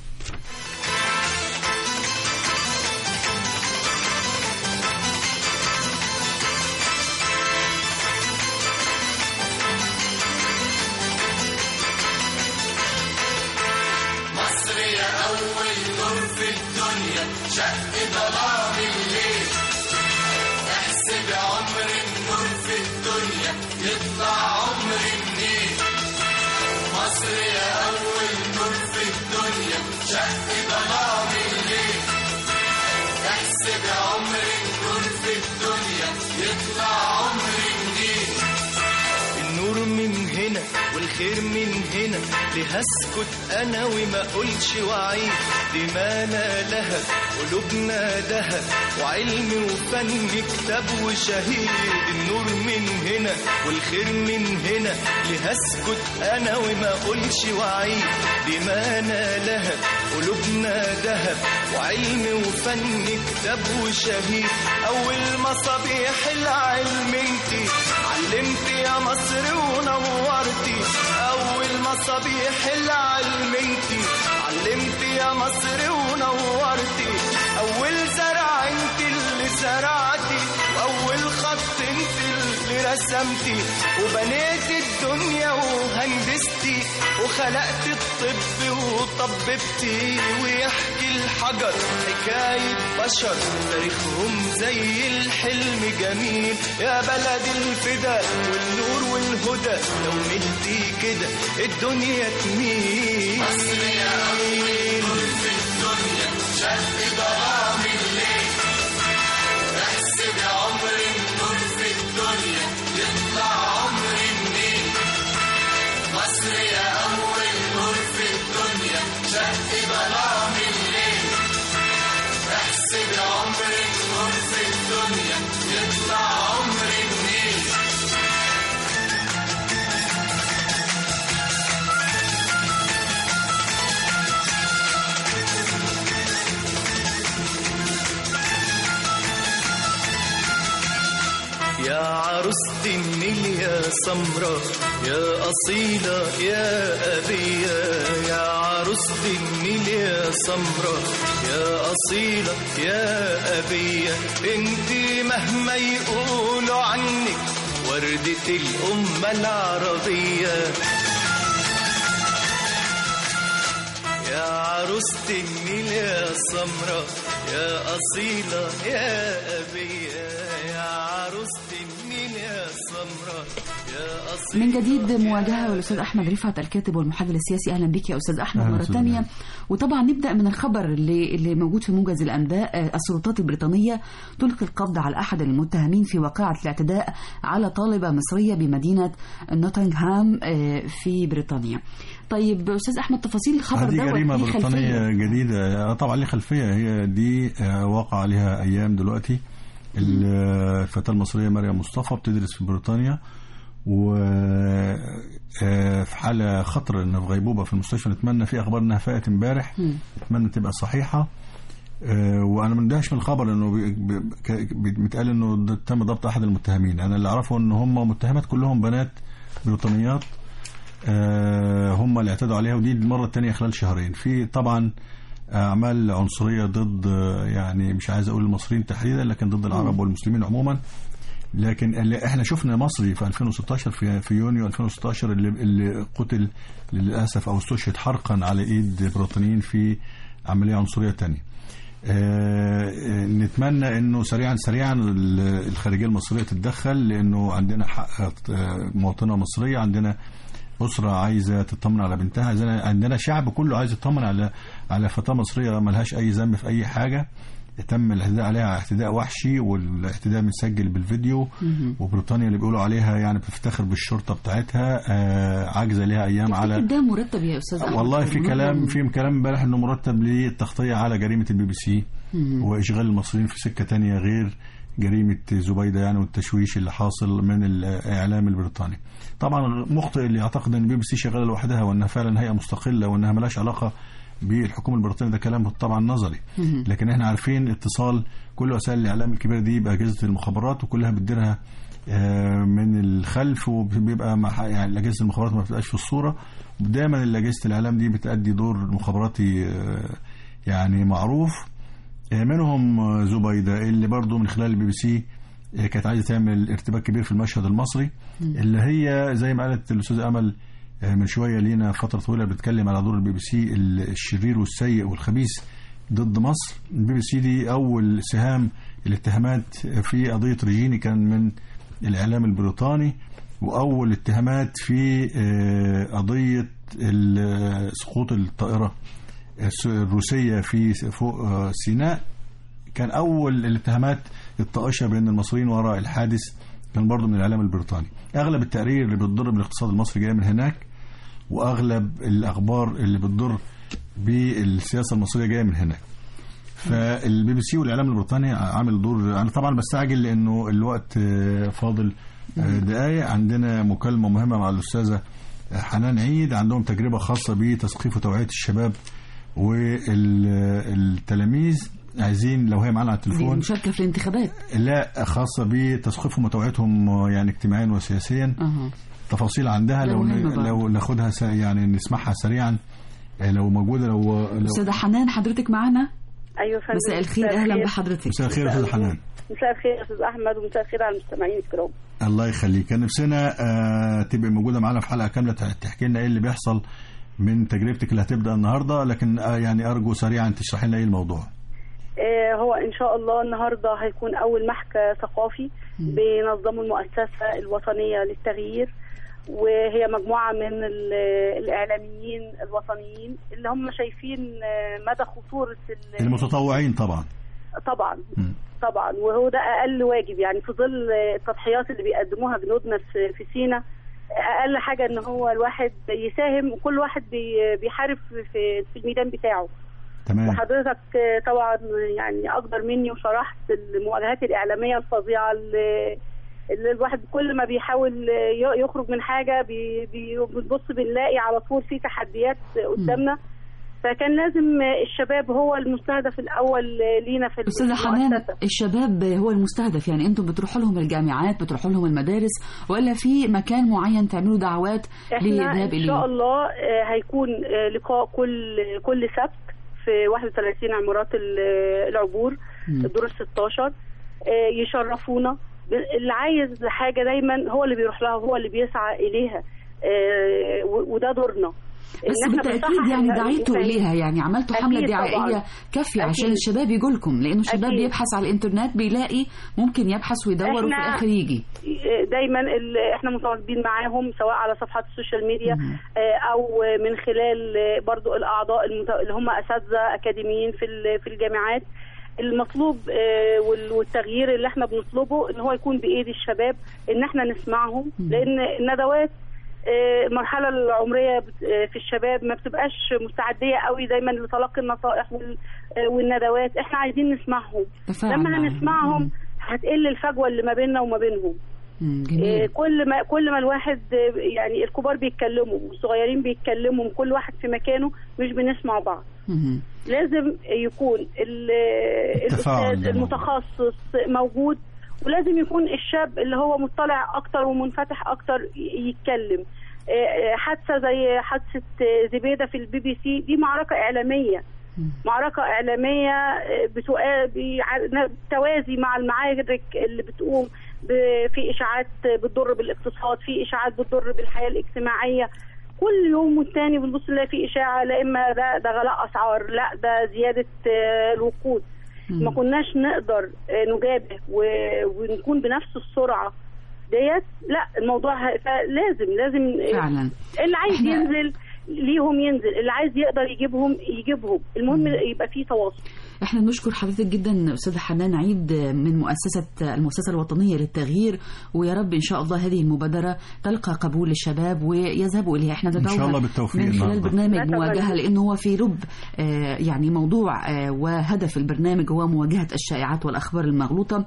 [SPEAKER 6] النور من هنا والخير من هنا لهسكت انا وما اقولش وعيد دمانا لها قلوبنا دهب وعلم وفن كتاب وشهيد النور من هنا والخير من هنا لهسكت انا وما اقولش وعيد دمانا لها قلوبنا دهب وعلم وفن كتاب وشهيد اول مصابيح العلم انتي علمت يا مصر ونورتي اول مصابيح العلم انتي علمت يا مصر ونورتي اول زرع انت اللي زرعتي واول خط انت اللي رسمتي وبنيت الدنيا وهندستي وخلقت الطب وطببتي ويحكي الحجر حكاية بشر تاريخهم زي الحلم جميل يا بلد الفدا والنور والهدى لو نهدي كده الدنيا تميل مصر يا في الدنيا شد ضرام الليل احسب يا عمر النور في الدنيا يطلع عمر النيل مصر يا أول نور في الدنيا شد ظلام الليل احسب يا عمر النور في الدنيا يطلع عمر النيل يا عروسة النيل يا سمرة يا أصيلة يا أبية يا عروسة النيل يا سمرة يا أصيلة يا أبية انت مهما يقولوا عنك وردة الأمة العربية يا عروسة النيل يا سمرة يا أصيلة يا أبية يا عروسة النيل يا سمرة سمرة يا أصيلة
[SPEAKER 2] من جديد مواجهة والأستاذ أحمد رفعت الكاتب والمحلل السياسي أهلا بك يا أستاذ أحمد
[SPEAKER 3] أهلا
[SPEAKER 2] مرة
[SPEAKER 3] أستاذ
[SPEAKER 2] ثانية
[SPEAKER 3] نعم.
[SPEAKER 2] وطبعا نبدأ من الخبر اللي, اللي موجود في موجز الأنباء آه، السلطات البريطانية تلقي القبض على أحد المتهمين في واقعة الاعتداء على طالبة مصرية بمدينة نوتنغهام آه، في بريطانيا طيب أستاذ أحمد تفاصيل الخبر
[SPEAKER 3] هذه
[SPEAKER 2] ده
[SPEAKER 3] جريمة
[SPEAKER 2] ليه خلفية؟
[SPEAKER 3] بريطانية جديدة آه، طبعا ليه خلفية هي دي آه، واقع عليها أيام دلوقتي الفتاة المصرية مريم مصطفى بتدرس في بريطانيا و آه، في حالة خطر انها في غيبوبة في المستشفى نتمنى في اخبار انها فاقت امبارح نتمنى تبقى صحيحة آه، وانا مندهش من الخبر انه بي- بي- ك- بيتقال انه د- تم ضبط احد المتهمين انا اللي اعرفه ان هم متهمات كلهم بنات بريطانيات آه، هم اللي اعتدوا عليها ودي المره الثانيه خلال شهرين في طبعا اعمال عنصريه ضد آه، يعني مش عايز اقول المصريين تحديدا لكن ضد العرب والمسلمين عموما لكن اللي احنا شفنا مصري في 2016 في في يونيو 2016 اللي اللي قتل للاسف او استشهد حرقا على ايد بريطانيين في عمليه عنصريه ثانيه آه، آه، نتمنى انه سريعا سريعا ال- الخارجيه المصريه تتدخل لانه عندنا حق آه، مواطنه مصريه عندنا اسره عايزه تطمن على بنتها عايزنا عندنا شعب كله عايز يطمن على على فتاه مصريه ملهاش اي ذنب في اي حاجه تم الاعتداء عليها اعتداء وحشي والاعتداء متسجل بالفيديو وبريطانيا اللي بيقولوا عليها يعني بتفتخر بالشرطه بتاعتها آه، عاجزه ليها ايام على
[SPEAKER 2] تفتكر ده مرتب يا أستاذ أحمد
[SPEAKER 3] والله في
[SPEAKER 2] بالمناسبة؟
[SPEAKER 3] كلام في كلام امبارح انه مرتب للتغطيه على جريمه البي بي سي واشغال المصريين في سكه تانية غير جريمه زبيده يعني والتشويش اللي حاصل من الاعلام البريطاني. طبعا مخطئ اللي يعتقد ان البي بي سي شغاله لوحدها وانها فعلا هيئه مستقله وانها ملهاش علاقه بالحكومه البريطانيه ده كلام طبعا نظري لكن احنا عارفين اتصال كل وسائل الاعلام الكبيره دي باجهزه المخابرات وكلها بتديرها آه، من الخلف وبيبقى مع يعني اجهزه المخابرات ما بتبقاش في الصوره دايما اجهزه الاعلام دي بتأدي دور مخابراتي آه، يعني معروف آه، منهم آه، زبيده اللي برضو من خلال البي بي سي آه، كانت عايزه تعمل ارتباك كبير في المشهد المصري اللي هي زي ما قالت الاستاذه امل آه، من شويه لينا فتره طويله بتتكلم على دور البي بي سي الشرير والسيء والخبيث ضد مصر البي بي سي دي اول سهام الاتهامات في قضيه ريجيني كان من الاعلام البريطاني واول اتهامات في آه، قضيه ال- سقوط الطائره الس- الروسيه في فوق آه، سيناء كان اول الاتهامات الطائشه بين المصريين وراء الحادث كان برضه من الاعلام البريطاني اغلب التقارير اللي بتضر بالاقتصاد المصري جايه من هناك واغلب الاخبار اللي بتضر بالسياسه المصريه جايه من هناك فالبي بي سي والاعلام البريطاني عامل دور انا طبعا بستعجل لانه الوقت آه، فاضل آه، دقايق عندنا مكالمه مهمه مع الاستاذه حنان عيد عندهم تجربه خاصه بتثقيف وتوعيه الشباب والتلاميذ عايزين لو هي معانا على
[SPEAKER 2] دي
[SPEAKER 3] التليفون
[SPEAKER 2] مشاركة في الانتخابات
[SPEAKER 3] لا خاصه بتثقيفهم وتوعيتهم يعني اجتماعيا وسياسيا
[SPEAKER 2] أها.
[SPEAKER 3] تفاصيل عندها
[SPEAKER 2] ده
[SPEAKER 3] لو
[SPEAKER 2] مهم برضه.
[SPEAKER 3] لو ناخدها س- يعني نسمعها سريعا آه، لو موجوده لو لو
[SPEAKER 2] أستاذة حنان حضرتك معنا
[SPEAKER 5] ايوه فندم
[SPEAKER 2] مساء الخير أهلا بحضرتك
[SPEAKER 3] مساء الخير يا استاذ حنان
[SPEAKER 5] مساء الخير يا استاذ احمد ومساء الخير على المستمعين الكرام
[SPEAKER 3] الله يخليك كان نفسنا آه تبقى موجوده معانا في حلقه كامله تح- تحكي لنا ايه اللي بيحصل من تجربتك اللي هتبدا النهارده لكن آه يعني ارجو سريعا تشرحي لنا ايه الموضوع
[SPEAKER 5] آه، هو ان شاء الله النهارده هيكون اول محكى ثقافي بينظمه المؤسسه الوطنيه للتغيير وهي مجموعه من ال- الاعلاميين الوطنيين اللي هم شايفين آه، مدى خطوره ال-
[SPEAKER 3] المتطوعين طبعا
[SPEAKER 5] طبعا
[SPEAKER 3] مم.
[SPEAKER 5] طبعا وهو ده اقل واجب يعني في ظل التضحيات اللي بيقدموها جنودنا في في سينا اقل حاجه ان هو الواحد يساهم وكل واحد بي- بيحارب في في الميدان بتاعه
[SPEAKER 3] تمام
[SPEAKER 5] وحضرتك طبعا يعني اكبر مني وشرحت المواجهات الاعلاميه الفظيعه اللي اللي الواحد كل ما بيحاول ي- يخرج من حاجه بي- بي- بنبص بنلاقي على طول في تحديات قدامنا فكان لازم الشباب هو المستهدف الاول لينا في
[SPEAKER 2] أستاذة حنان
[SPEAKER 5] المؤسسه
[SPEAKER 2] الشباب هو المستهدف يعني أنتم بتروحوا لهم الجامعات بتروحوا لهم المدارس ولا في مكان معين تعملوا دعوات
[SPEAKER 5] احنا
[SPEAKER 2] للذهاب
[SPEAKER 5] ان شاء
[SPEAKER 2] إليه
[SPEAKER 5] الله آه، هيكون آه، لقاء كل كل سبت في 31 عمارات ال- العبور
[SPEAKER 2] مم.
[SPEAKER 5] الدور ال 16 آه، يشرفونا ب- اللي عايز حاجه دايما هو اللي بيروح لها هو اللي بيسعى اليها آه، و- وده دورنا
[SPEAKER 2] بس
[SPEAKER 5] إن إحنا
[SPEAKER 2] بالتاكيد
[SPEAKER 5] بنصحح
[SPEAKER 2] يعني
[SPEAKER 5] ال-
[SPEAKER 2] دعيتوا
[SPEAKER 5] الإنسان.
[SPEAKER 2] اليها يعني عملتوا حمله
[SPEAKER 5] أكيد
[SPEAKER 2] دعائيه
[SPEAKER 5] طبعاً.
[SPEAKER 2] كافيه عشان
[SPEAKER 5] أكيد.
[SPEAKER 2] الشباب يجوا لكم لانه الشباب
[SPEAKER 5] أكيد.
[SPEAKER 2] بيبحث على الانترنت بيلاقي ممكن يبحث ويدور وفي
[SPEAKER 5] إحنا-
[SPEAKER 2] الاخر يجي
[SPEAKER 5] دايما ال- احنا متواجدين معاهم سواء على صفحات السوشيال ميديا آه، او من خلال آه، برضو الاعضاء المت- اللي هم اساتذه اكاديميين في ال- في الجامعات المطلوب آه، وال- والتغيير اللي احنا بنطلبه ان هو يكون بايد الشباب ان احنا نسمعهم لان الندوات آه، المرحلة العمرية بت- آه، في الشباب ما بتبقاش مستعدية قوي دايما لتلقي النصائح وال- آه، والندوات احنا عايزين نسمعهم
[SPEAKER 2] تفاعل
[SPEAKER 5] لما
[SPEAKER 2] معهم.
[SPEAKER 5] هنسمعهم هتقل الفجوة اللي ما بيننا وما بينهم
[SPEAKER 2] مم،
[SPEAKER 5] إيه،
[SPEAKER 2] جميل
[SPEAKER 5] كل ما كل ما الواحد آه، يعني الكبار بيتكلموا والصغيرين بيتكلموا كل واحد في مكانه مش بنسمع بعض
[SPEAKER 2] مم.
[SPEAKER 5] لازم يكون ال-
[SPEAKER 3] التفاعل
[SPEAKER 5] الاستاذ
[SPEAKER 3] ده موجود.
[SPEAKER 5] المتخصص موجود ولازم يكون الشاب اللي هو مطلع اكتر ومنفتح اكتر ي- يتكلم آه، آه، حادثه زي حادثه آه، زبيده في البي بي سي دي معركه اعلاميه معركة إعلامية آه، بتقا- بيع- بالتوازي مع المعارك اللي بتقوم ب- في إشاعات بتضر بالاقتصاد في إشاعات بتضر بالحياة الاجتماعية كل يوم والتاني بنبص نلاقي في إشاعة لا إما ده ده غلاء أسعار لا ده زيادة آه، الوقود ما كناش نقدر آه، نجابه و- ونكون بنفس السرعة ديت لا الموضوع ه- فلازم لازم آه،
[SPEAKER 2] فعلا
[SPEAKER 5] اللي عايز
[SPEAKER 2] إحنا-
[SPEAKER 5] ينزل ليهم ينزل اللي عايز يقدر يجيبهم يجيبهم المهم يبقى فيه تواصل
[SPEAKER 2] احنا بنشكر حضرتك جدا استاذه حنان عيد من مؤسسه المؤسسه الوطنيه للتغيير ويا رب ان شاء الله هذه المبادره تلقى قبول الشباب ويذهبوا اليها احنا
[SPEAKER 3] إن شاء
[SPEAKER 2] ندعوها
[SPEAKER 3] الله بالتوفيق
[SPEAKER 2] من خلال
[SPEAKER 3] النهاردة.
[SPEAKER 2] برنامج
[SPEAKER 5] أتمنى.
[SPEAKER 2] مواجهه لانه هو في لب آه، يعني موضوع آه، وهدف البرنامج هو مواجهه الشائعات والاخبار المغلوطه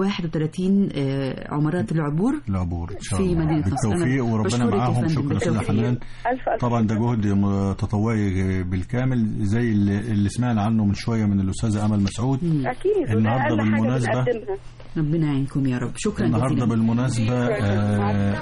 [SPEAKER 2] 31 آه، عمارات العبور
[SPEAKER 3] العبور ان شاء
[SPEAKER 2] في
[SPEAKER 3] الله
[SPEAKER 2] مدينة نصر.
[SPEAKER 3] بالتوفيق
[SPEAKER 2] أنا
[SPEAKER 3] وربنا
[SPEAKER 2] بشكرك يا
[SPEAKER 3] معاهم
[SPEAKER 2] فندم
[SPEAKER 3] شكرا استاذه
[SPEAKER 2] بالتوفيق.
[SPEAKER 3] حنان
[SPEAKER 5] ألف ألف
[SPEAKER 3] طبعا ده جهد م- تطوعي بالكامل زي اللي اللي سمعنا عنه من شويه من الاستاذه امل مسعود
[SPEAKER 5] اكيد وده
[SPEAKER 3] النهاردة
[SPEAKER 5] اقل حاجه
[SPEAKER 3] بالمناسبة-
[SPEAKER 5] بنقدمها
[SPEAKER 2] ربنا يعينكم يا رب شكرا
[SPEAKER 3] النهارده
[SPEAKER 2] جزيلا
[SPEAKER 3] بالمناسبه آه،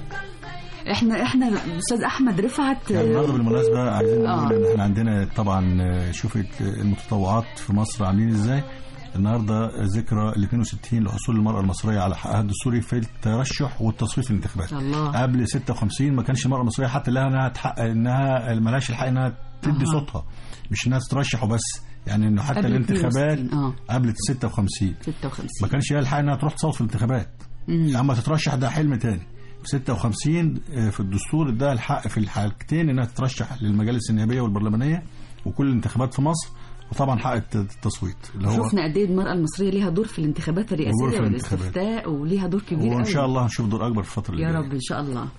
[SPEAKER 2] احنا احنا استاذ احمد رفعت
[SPEAKER 3] يعني النهارده
[SPEAKER 2] آه،
[SPEAKER 3] بالمناسبه عايزين
[SPEAKER 2] آه.
[SPEAKER 3] نقول ان احنا عندنا طبعا آه، شوفت المتطوعات في مصر عاملين ازاي النهارده ذكرى ال 62 لحصول المراه المصريه على حقها الدستوري في الترشح والتصويت في الانتخابات
[SPEAKER 2] الله.
[SPEAKER 3] قبل 56 ما كانش المراه المصريه حتى لها انها تحقق انها ملهاش الحق انها تدي
[SPEAKER 2] أها.
[SPEAKER 3] صوتها مش انها ترشح وبس يعني انه حتى
[SPEAKER 2] قبل
[SPEAKER 3] الانتخابات
[SPEAKER 2] 62 آه.
[SPEAKER 3] قبل 56
[SPEAKER 2] 56
[SPEAKER 3] ما كانش لها الحق انها تروح تصوت في الانتخابات
[SPEAKER 2] مم.
[SPEAKER 3] اما تترشح ده حلم تاني في 56 آه، في الدستور اداها الحق في الحالتين انها تترشح للمجالس النيابيه والبرلمانيه وكل الانتخابات في مصر وطبعا حق الت- التصويت اللي هو
[SPEAKER 2] شفنا قد ايه المرأة المصرية ليها دور في الانتخابات
[SPEAKER 3] دور
[SPEAKER 2] الرئاسية
[SPEAKER 3] في الانتخابات.
[SPEAKER 2] والاستفتاء وليها دور كبير
[SPEAKER 3] وان
[SPEAKER 2] قوي.
[SPEAKER 3] شاء الله هنشوف دور اكبر في الفتره اللي
[SPEAKER 2] يا
[SPEAKER 3] جاية.
[SPEAKER 2] رب ان شاء الله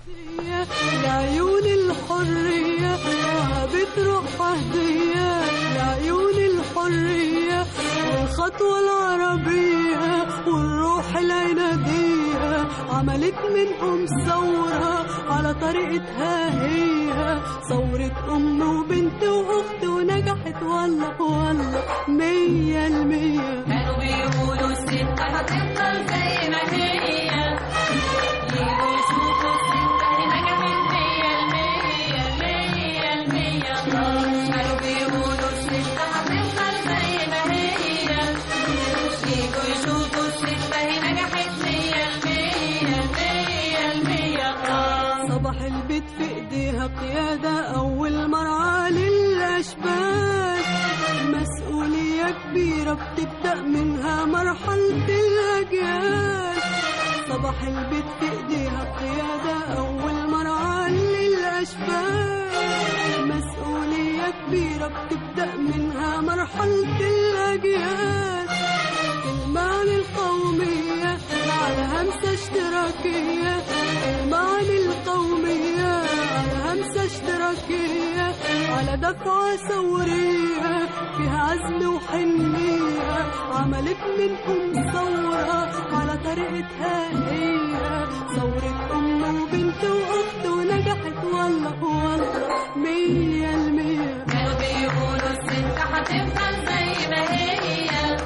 [SPEAKER 7] لعيون الحرية بتروح هدية لعيون الحرية والخطوة العربية والروح العنادية عملت منهم ثورة على طريقتها هي ثورة أم وبنت وأخت ونجحت والله والله مية المية
[SPEAKER 8] كانوا بيقولوا الست هتفضل زي ما هي يجوا يشوفوا الست هي نجحت مية المية مية المية كانوا بيقولوا الست هتفضل زي ما هي يجوا يشوفوا الست هي نجحت مية المية مية المية
[SPEAKER 7] صباح البيت في ايديها قيادة أول مرعى للأشبال مسؤولية كبيرة بتبدأ منها مرحلة الأجيال صباح البيت في ايديها قيادة أول مرعى للأشبال مسؤولية كبيرة بتبدأ منها مرحلة الأجيال المعنى القومية على همسة اشتراكية المعنى القومية على همسة اشتراكية على دفعة ثورية فيها عزم وحنية عملت منهم ثورة على طريقتها هي ثورة أم وبنت وأخت ونجحت والله والله مية المية
[SPEAKER 8] كانوا بيقولوا الست هتفضل زي ما هي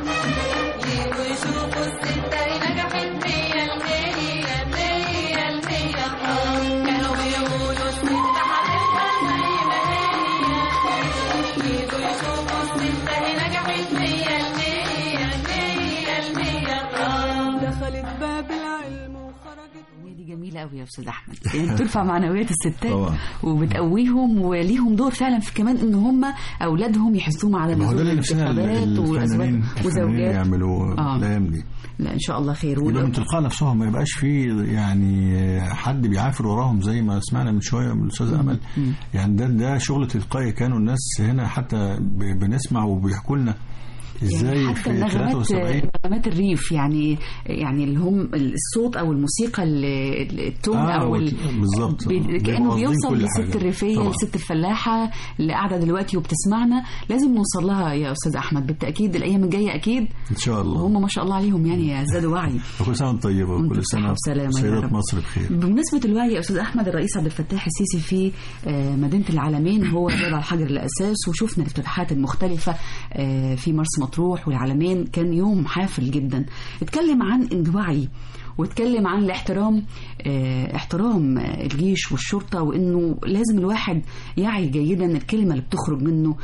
[SPEAKER 8] يجوا يشوفوا الست هي نجحت مية المية مية المية كانوا بيقولوا الست هتفضل زي ما هي يجوا يشوفوا الست هي نجحت مية المية مية المية
[SPEAKER 7] دخلت باب العلم وخرجت
[SPEAKER 2] دي جميلة جميله قوي يا استاذ احمد يعني بترفع معنويات الستات
[SPEAKER 3] طبعا.
[SPEAKER 2] وبتقويهم وليهم دور فعلا في كمان ان هم اولادهم يحثوهم على
[SPEAKER 3] ما هو ده
[SPEAKER 2] نزول
[SPEAKER 3] اللي نفسنا
[SPEAKER 2] الانتخابات
[SPEAKER 3] الفنانين
[SPEAKER 2] وازواج
[SPEAKER 3] الفنانين
[SPEAKER 2] وزوجات
[SPEAKER 3] يعملوا
[SPEAKER 2] آه.
[SPEAKER 3] الايام دي
[SPEAKER 2] لا ان شاء الله خير
[SPEAKER 3] يبقى
[SPEAKER 2] ولو-
[SPEAKER 3] من تلقاء نفسهم ما يبقاش في يعني حد بيعافر وراهم زي ما سمعنا من شويه من الاستاذ امل يعني ده ده شغل تلقائي كانوا الناس هنا حتى ب- بنسمع وبيحكوا لنا ازاي
[SPEAKER 2] يعني حتى
[SPEAKER 3] في
[SPEAKER 2] النغمات
[SPEAKER 3] 73
[SPEAKER 2] نغمات الريف يعني يعني اللي هم الصوت او الموسيقى ال- التون
[SPEAKER 3] آه،
[SPEAKER 2] او ال-
[SPEAKER 3] بالظبط.
[SPEAKER 2] بي-
[SPEAKER 3] بيبقوا
[SPEAKER 2] كانه
[SPEAKER 3] قاصدين
[SPEAKER 2] بيوصل
[SPEAKER 3] كل
[SPEAKER 2] للست
[SPEAKER 3] حاجة.
[SPEAKER 2] الريفيه
[SPEAKER 3] طبعا.
[SPEAKER 2] للست الفلاحه اللي قاعده دلوقتي وبتسمعنا لازم نوصل لها يا استاذ احمد بالتاكيد الايام الجايه اكيد
[SPEAKER 3] ان شاء الله
[SPEAKER 2] وهم ما شاء الله عليهم يعني زادوا وعي
[SPEAKER 3] وكل سنه وانت طيبه
[SPEAKER 2] وانت
[SPEAKER 3] وكل
[SPEAKER 2] بصحة
[SPEAKER 3] سنه
[SPEAKER 2] وسلامة يا
[SPEAKER 3] سيدات
[SPEAKER 2] رب.
[SPEAKER 3] مصر بخير
[SPEAKER 2] بمناسبة الوعي يا أستاذ أحمد الرئيس عبد الفتاح السيسي في آه، مدينة العالمين هو وضع الحجر الأساس وشفنا الافتتاحات المختلفة آه، في مرسى مطروح والعالمين كان يوم حافل جدا اتكلم عن الوعي واتكلم عن الاحترام آه، احترام آه، الجيش والشرطة وانه لازم الواحد يعي جيدا الكلمة اللي بتخرج منه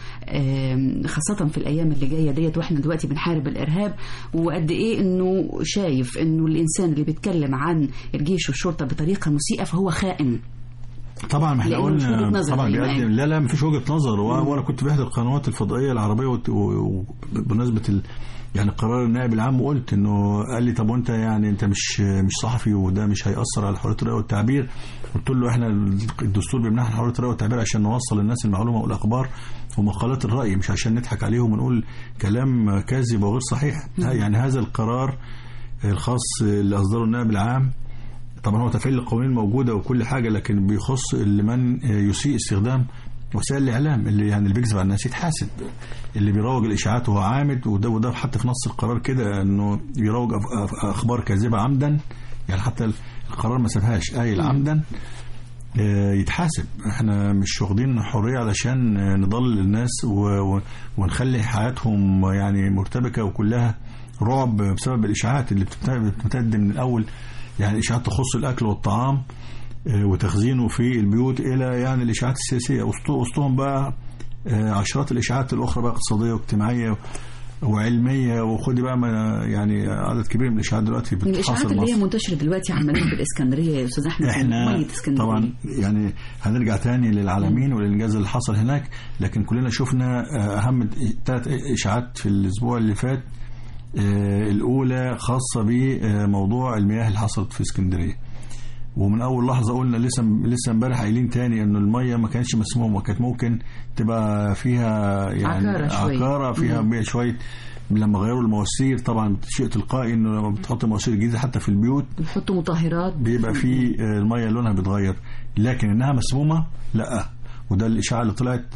[SPEAKER 2] آه، خاصة في الايام اللي جاية ديت واحنا دلوقتي بنحارب الارهاب وقد ايه انه شايف انه الانسان اللي بيتكلم عن الجيش والشرطة بطريقة مسيئة فهو خائن
[SPEAKER 3] طبعا ما احنا
[SPEAKER 2] لأنه مش وجهة
[SPEAKER 3] قلنا
[SPEAKER 2] نظر
[SPEAKER 3] طبعا
[SPEAKER 2] زي ما
[SPEAKER 3] بيقدم
[SPEAKER 2] قال.
[SPEAKER 3] لا لا ما فيش وجهه نظر و- وانا كنت بحضر القنوات الفضائيه العربيه وت- و- وبمناسبه ال... يعني قرار النائب العام وقلت انه قال لي طب وانت يعني انت مش مش صحفي وده مش هياثر على حريه الراي والتعبير قلت له احنا الدستور بيمنحنا حريه الراي والتعبير عشان نوصل للناس المعلومه والاخبار ومقالات الراي مش عشان نضحك عليهم ونقول كلام كاذب وغير صحيح ها- يعني هذا القرار الخاص اللي اصدره النائب العام طبعا هو تفعيل القوانين موجوده وكل حاجه لكن بيخص لمن يسيء استخدام وسائل الاعلام اللي يعني اللي بيكذب على الناس يتحاسب اللي بيروج الاشاعات وهو عامد وده وده حتى في نص القرار كده انه بيروج أف- أف- اخبار كاذبه عمدا يعني حتى القرار ما سابهاش قايل عمدا آه، يتحاسب احنا مش واخدين حريه علشان آه، نضلل الناس و- و- ونخلي حياتهم يعني مرتبكه وكلها رعب بسبب الاشاعات اللي بتت- بتمتد من الاول يعني اشاعات تخص الاكل والطعام آه، وتخزينه في البيوت الى يعني الاشاعات السياسيه وسط- وسطهم بقى آه، عشرات الاشاعات الاخرى بقى اقتصاديه واجتماعيه وعلميه وخدي بقى ما يعني عدد كبير من الاشاعات دلوقتي
[SPEAKER 2] الاشاعات
[SPEAKER 3] بتحاصر
[SPEAKER 2] اللي هي
[SPEAKER 3] مصر
[SPEAKER 2] منتشره دلوقتي عمالين بالاسكندريه يا استاذ احمد
[SPEAKER 3] احنا
[SPEAKER 2] ميه اسكندريه
[SPEAKER 3] طبعا يعني هنرجع تاني للعالمين والانجاز اللي حصل هناك لكن كلنا شفنا آه، اهم ثلاث اشاعات في الاسبوع اللي فات آه، الاولى خاصه بموضوع المياه اللي حصلت في اسكندريه ومن اول لحظه قلنا لسه لسه امبارح قايلين تاني انه الميه ما كانتش مسمومه كانت ممكن تبقى فيها يعني
[SPEAKER 2] عكارة شوية.
[SPEAKER 3] عكاره فيها بيها شويه لما غيروا المواسير طبعا شيء تلقائي انه لما بتحط مواسير جديده حتى في البيوت
[SPEAKER 2] بيحطوا مطهرات
[SPEAKER 3] بيبقى في آه، الميه لونها بيتغير لكن انها مسمومه لا وده الاشاعه اللي طلعت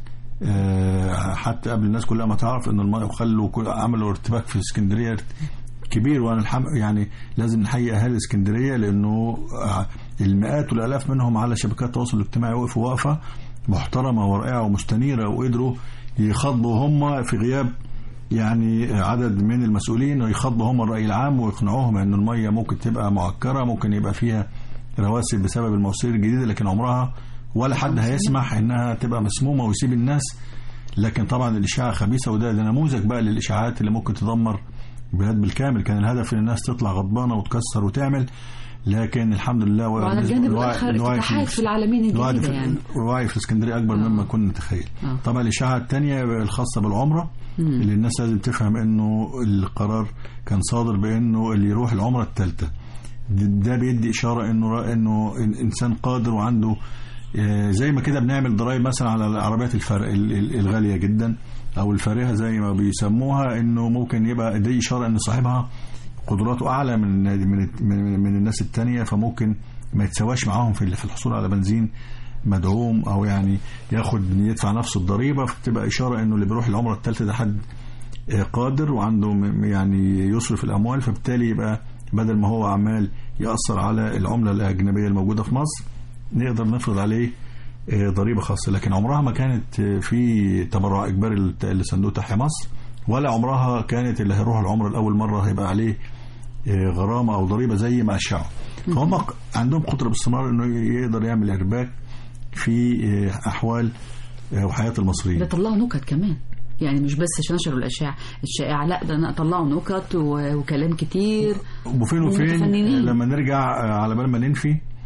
[SPEAKER 3] آه، حتى قبل الناس كلها ما تعرف ان الميه وخلوا كل- عملوا ارتباك في اسكندريه كبير وانا الحم... يعني لازم نحيي اهالي اسكندريه لانه آه، المئات والالاف منهم على شبكات التواصل الاجتماعي وقفوا وقفه محترمه ورائعه ومستنيره وقدروا يخاطبوا هم في غياب يعني عدد من المسؤولين ويخاطبوا هم الرأي العام ويقنعوهم ان المية ممكن تبقى معكرة ممكن يبقى فيها رواسب بسبب المواسير الجديدة لكن عمرها ولا حد هيسمح انها تبقى مسمومة ويسيب الناس لكن طبعا الاشاعة خبيثة وده ده نموذج بقى للاشاعات اللي ممكن تدمر البلاد بالكامل كان الهدف ان الناس تطلع غضبانة وتكسر وتعمل لكن الحمد لله
[SPEAKER 2] وعلى
[SPEAKER 3] بالنسبة
[SPEAKER 2] الجانب
[SPEAKER 3] للوعي-
[SPEAKER 2] الاخر
[SPEAKER 3] الوعي
[SPEAKER 2] افتتاحات في العالمين
[SPEAKER 3] الوعي
[SPEAKER 2] الجديده
[SPEAKER 3] في,
[SPEAKER 2] يعني
[SPEAKER 3] الوعي في اسكندريه اكبر
[SPEAKER 2] آه.
[SPEAKER 3] مما كنا نتخيل
[SPEAKER 2] آه.
[SPEAKER 3] طبعا الاشاعه الثانيه الخاصه بالعمره اللي الناس لازم تفهم انه القرار كان صادر بانه اللي يروح العمره الثالثه ده بيدي اشاره انه انه انسان قادر وعنده آه، زي ما كده بنعمل ضرائب مثلا على العربيات الفر... ال- ال- الغاليه جدا او الفارهه زي ما بيسموها انه ممكن يبقى دي اشاره ان صاحبها قدراته اعلى من من من, من الناس التانية فممكن ما يتسواش معاهم في في الحصول على بنزين مدعوم او يعني ياخد يدفع نفس الضريبه فبتبقى اشاره انه اللي بيروح العمره الثالثه ده حد آه، قادر وعنده م- يعني يصرف الاموال فبالتالي يبقى بدل ما هو عمال ياثر على العمله الاجنبيه الموجوده في مصر نقدر نفرض عليه آه، ضريبه خاصه لكن عمرها ما كانت آه، في تبرع اجباري لت- لصندوق تحيا مصر ولا عمرها كانت اللي هيروح العمره لاول مره هيبقى عليه آه، غرامه او ضريبه زي ما اشاعوا فهم ق- عندهم قدره باستمرار انه يقدر يعمل ارباك في آه، احوال آه، وحياه
[SPEAKER 2] ده
[SPEAKER 3] المصريين
[SPEAKER 2] طلعوا نكت كمان يعني مش بس نشروا الاشاعه الشائعه لا ده طلعوا نكت و- وكلام كتير
[SPEAKER 3] وفين وفين
[SPEAKER 2] ومتفننين.
[SPEAKER 3] لما نرجع آه، على بال ما ننفي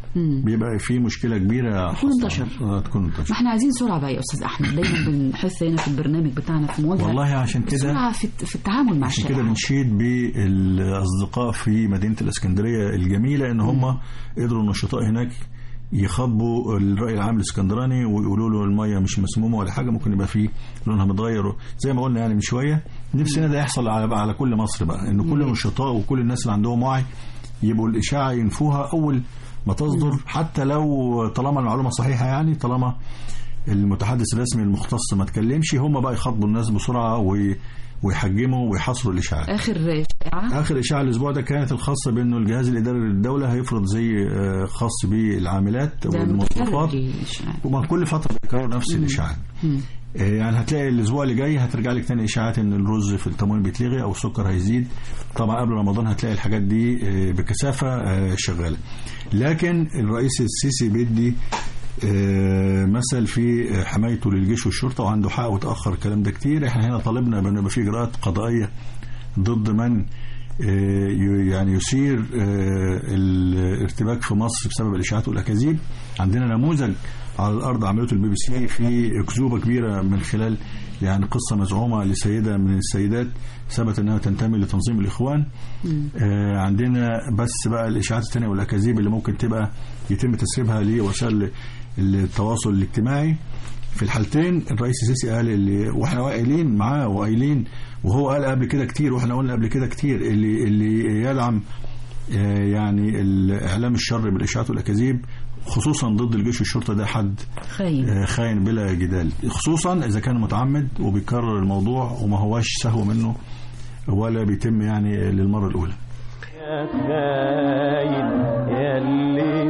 [SPEAKER 2] مم.
[SPEAKER 3] بيبقى في مشكله كبيره
[SPEAKER 2] تكون
[SPEAKER 3] حصلت.
[SPEAKER 2] انتشر.
[SPEAKER 3] آه، تكون
[SPEAKER 2] ما
[SPEAKER 3] انتشر
[SPEAKER 2] احنا عايزين سرعه بقى يا استاذ احمد دايما بنحث هنا في البرنامج بتاعنا في مواجهه
[SPEAKER 3] والله عشان كده
[SPEAKER 2] سرعه في في التعامل مع
[SPEAKER 3] عشان كده
[SPEAKER 2] الشائعات
[SPEAKER 3] بنشيد بالاصدقاء في مدينه الاسكندريه الجميله ان هم قدروا النشطاء هناك يخبوا الراي العام الاسكندراني ويقولوا له الميه مش مسمومه ولا حاجه ممكن يبقى فيه لونها متغير زي ما قلنا يعني من شويه نفسنا ده يحصل على على كل مصر بقى ان كل النشطاء وكل الناس اللي عندهم وعي يبقوا الاشاعه ينفوها اول ما تصدر حتى لو طالما المعلومه صحيحه يعني طالما المتحدث الرسمي المختص ما تكلمش هم بقى يخاطبوا الناس بسرعه وي- ويحجموا ويحصروا الاشاعات
[SPEAKER 2] اخر شائعه
[SPEAKER 3] اخر اشاعه الاسبوع ده كانت الخاصه بانه الجهاز الاداري للدوله هيفرض زي آه، خاص بالعاملات
[SPEAKER 2] ده
[SPEAKER 3] والموظفات
[SPEAKER 2] متكرر الإشاعات.
[SPEAKER 3] وما كل فتره بيكرروا نفس الاشاعات
[SPEAKER 2] مم.
[SPEAKER 3] آه، يعني هتلاقي الاسبوع اللي جاي هترجع لك تاني اشاعات ان الرز في التموين بيتلغي او السكر هيزيد طبعا قبل رمضان هتلاقي الحاجات دي آه، بكثافه آه، شغاله لكن الرئيس السيسي بيدي آه، مثل في حمايته للجيش والشرطه وعنده حق وتاخر الكلام ده كتير احنا هنا طالبنا بان يبقى في اجراءات قضائيه ضد من آه، ي- يعني يثير آه، الارتباك في مصر بسبب الاشاعات والاكاذيب عندنا نموذج على الارض عملته البي بي سي في اكذوبه كبيره من خلال يعني قصه مزعومه لسيده من السيدات ثبت انها تنتمي لتنظيم الاخوان آه، عندنا بس بقى الاشاعات الثانيه والاكاذيب اللي ممكن تبقى يتم تسريبها لوسائل التواصل الاجتماعي في الحالتين الرئيس السيسي قال اللي واحنا قايلين معاه وقايلين وهو قال قبل كده كتير واحنا قلنا قبل كده كتير اللي اللي يدعم آه، يعني الاعلام الشر بالاشاعات والاكاذيب خصوصا ضد الجيش والشرطه ده حد
[SPEAKER 2] خاين
[SPEAKER 3] آه، خاين بلا جدال خصوصا اذا كان متعمد وبيكرر الموضوع وما هواش سهو منه ولا بيتم يعني للمره الاولى
[SPEAKER 6] يا خاين ياللي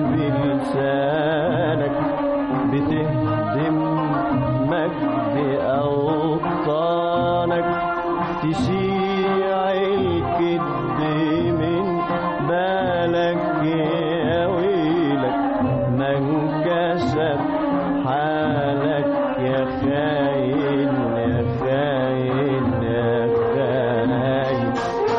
[SPEAKER 6] بلسانك بتهدم مجد أوطانك تشيع الكذب من بالك يا ويلك ما انكشف حالك يا خاين يا خاين يا خاين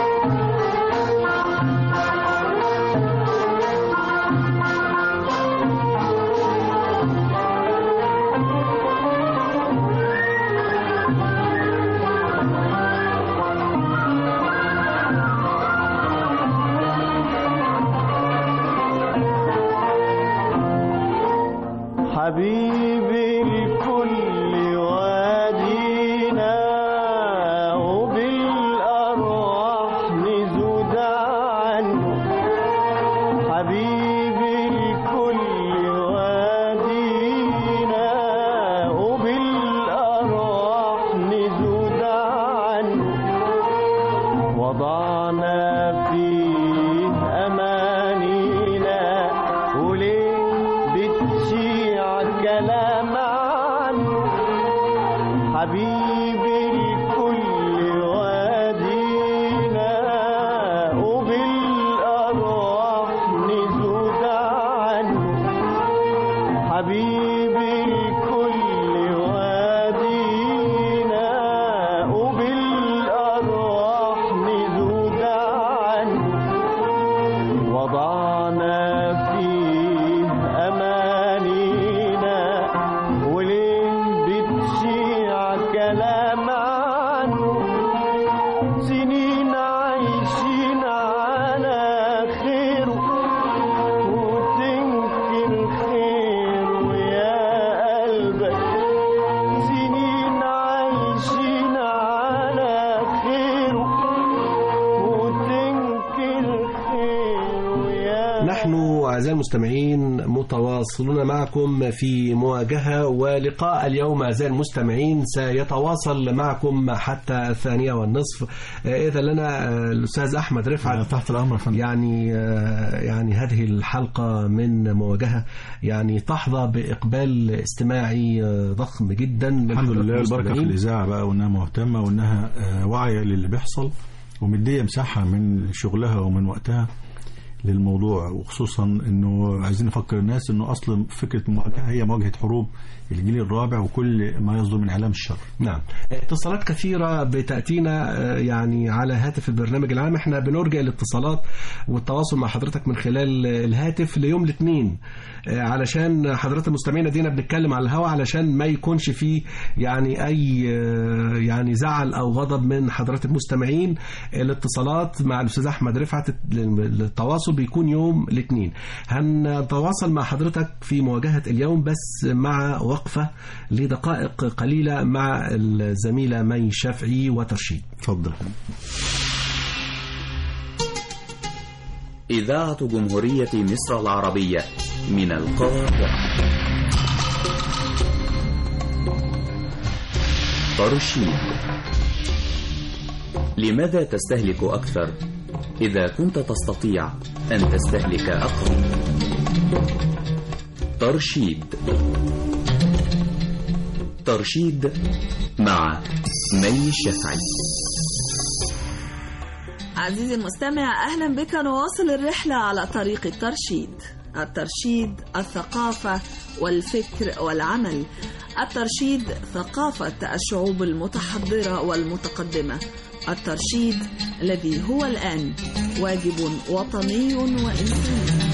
[SPEAKER 6] حبيبي الكل وادينا وبالأرواح نزود عنه حبيبي الكل وادينا وبالأرواح نزود عنه وضعنا فيه أمانينا وليه بتشيع كلام عنه حبيبي الكل وادينا وبالأرواح نزود عنه حبيبي الكل وادينا وبالأرواح نزود عنه وضعنا فيه أمانينا وليه بتشيع كلام عنه سنين عايشين على خيره وتنكر خيره يا قلبك سنين عايشين على خيره وتنكر خيره يا
[SPEAKER 4] نحن أعزائي المستمعين متواصلون معكم في مواجهة ولقاء اليوم أعزائي المستمعين سيتواصل معكم حتى الثانية والنصف آه، إذا لنا آه، الأستاذ أحمد رفعت
[SPEAKER 3] تحت الامر يا فندم
[SPEAKER 4] يعني آه، يعني هذه الحلقة من مواجهة يعني تحظى بإقبال استماعي آه، ضخم جدا من
[SPEAKER 3] الحمد
[SPEAKER 4] حضرات
[SPEAKER 3] لله البركه في
[SPEAKER 4] المستمعين.
[SPEAKER 3] الاذاعه بقى وانها مهتمه وانها آه، واعيه للي بيحصل ومديه مساحه من شغلها ومن وقتها للموضوع وخصوصا انه عايزين نفكر الناس انه اصلا فكره المواجهه هي مواجهه حروب الجيل الرابع وكل ما يصدر من اعلام الشر
[SPEAKER 4] نعم اتصالات كثيرة بتأتينا آه، يعني على هاتف البرنامج العام احنا بنرجع الاتصالات والتواصل مع حضرتك من خلال آه، الهاتف ليوم الاثنين آه، علشان حضرات المستمعين دينا بنتكلم على الهواء علشان ما يكونش فيه يعني اي آه، يعني زعل او غضب من حضرات المستمعين الاتصالات مع الاستاذ احمد رفعت التواصل بيكون يوم الاثنين هنتواصل مع حضرتك في مواجهة اليوم بس مع وقفة لدقائق قليلة مع الزميلة مي شافعي وترشيد
[SPEAKER 3] اتفضل
[SPEAKER 9] إذاعة جمهورية مصر العربية من القاهرة ترشيد لماذا تستهلك أكثر إذا كنت تستطيع أن تستهلك أقل ترشيد ترشيد مع مي الشافعي
[SPEAKER 10] عزيزي المستمع أهلا بك نواصل الرحلة على طريق الترشيد الترشيد الثقافة والفكر والعمل الترشيد ثقافة الشعوب المتحضرة والمتقدمة الترشيد الذي هو الآن واجب وطني وإنساني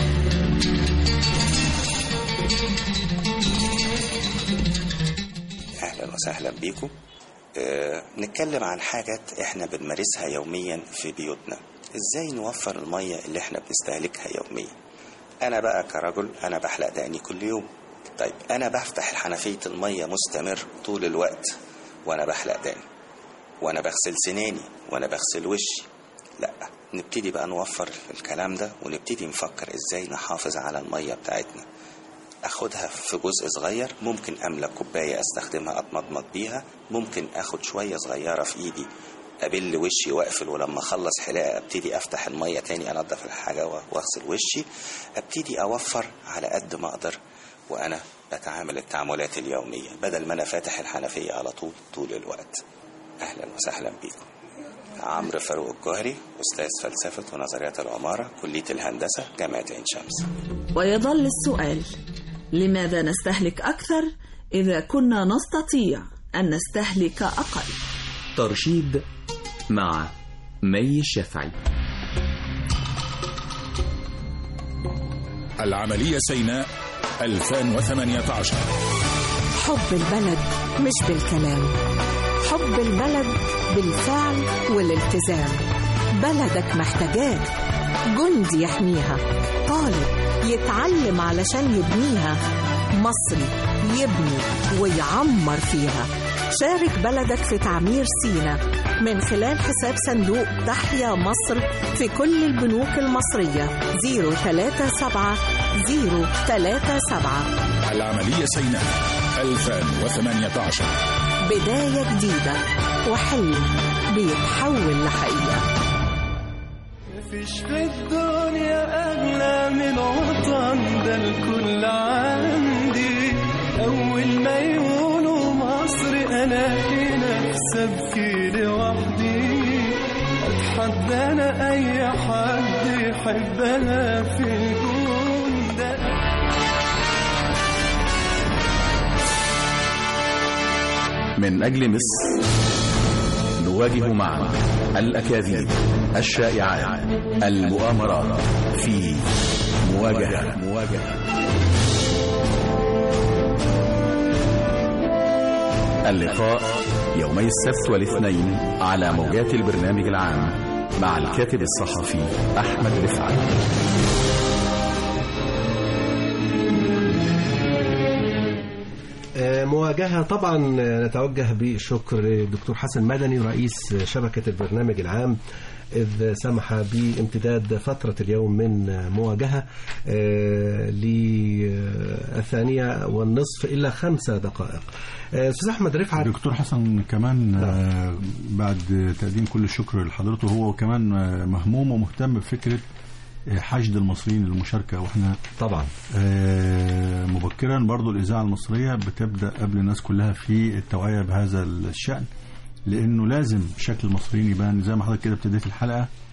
[SPEAKER 11] اهلا وسهلا بيكم آه، نتكلم عن حاجات احنا بنمارسها يوميا في بيوتنا ازاي نوفر المية اللي احنا بنستهلكها يوميا انا بقى كرجل انا بحلق دقني كل يوم طيب انا بفتح حنفية المية مستمر طول الوقت وانا بحلق دقني وانا بغسل سناني وانا بغسل وشي لا نبتدي بقى نوفر الكلام ده ونبتدي نفكر ازاي نحافظ على المية بتاعتنا اخدها في جزء صغير ممكن املى كوبايه استخدمها اتمضمض بيها ممكن اخد شويه صغيره في ايدي ابل وشي واقفل ولما اخلص حلاقه ابتدي افتح الميه تاني انضف الحاجه واغسل وشي ابتدي اوفر على قد ما اقدر وانا بتعامل التعاملات اليوميه بدل ما انا فاتح الحنفيه على طول طول الوقت اهلا وسهلا بيكم عمرو فاروق الجوهري استاذ فلسفه ونظريات العماره كليه الهندسه جامعه عين شمس
[SPEAKER 10] ويظل السؤال لماذا نستهلك أكثر إذا كنا نستطيع أن نستهلك أقل
[SPEAKER 9] ترشيد مع مي الشافعي
[SPEAKER 12] العملية سيناء 2018
[SPEAKER 13] حب البلد مش بالكلام حب البلد بالفعل والالتزام بلدك محتاجاك جندي يحميها طالب يتعلم علشان يبنيها مصري يبني ويعمر فيها شارك بلدك في تعمير سينا من خلال حساب صندوق تحيا مصر في كل البنوك المصرية 037 037
[SPEAKER 12] العملية سيناء 2018
[SPEAKER 13] بداية جديدة وحلم بيتحول لحقيقة
[SPEAKER 6] مفيش في الدنيا أغلى من وطن ده الكل عندي أول ما يقولوا مصر ألاقي نفسي أبكي لوحدي أتحدى أنا أي حد يحبها في الكون ده
[SPEAKER 14] من أجل مصر نواجه معا الأكاذيب الشائعات المؤامرات في مواجهة مواجهة اللقاء يومي السبت والاثنين على موجات البرنامج العام مع الكاتب الصحفي أحمد رفعت
[SPEAKER 4] آه، مواجهة طبعا آه، نتوجه بالشكر للدكتور حسن مدني رئيس شبكة البرنامج العام إذ سمح بامتداد فترة اليوم من آه، مواجهة آه، للثانية والنصف إلى خمسة دقائق آه، أستاذ أحمد رفعت
[SPEAKER 3] دكتور حسن كمان آه، بعد تقديم كل الشكر لحضرته هو كمان آه، مهموم ومهتم بفكرة آه، حشد المصريين للمشاركة واحنا
[SPEAKER 4] طبعا
[SPEAKER 3] آه، مبكرا برضو الإذاعة المصرية بتبدأ قبل الناس كلها في التوعية بهذا الشأن لأنه لازم شكل المصريين يبان زي ما حضرتك كده ابتديت الحلقة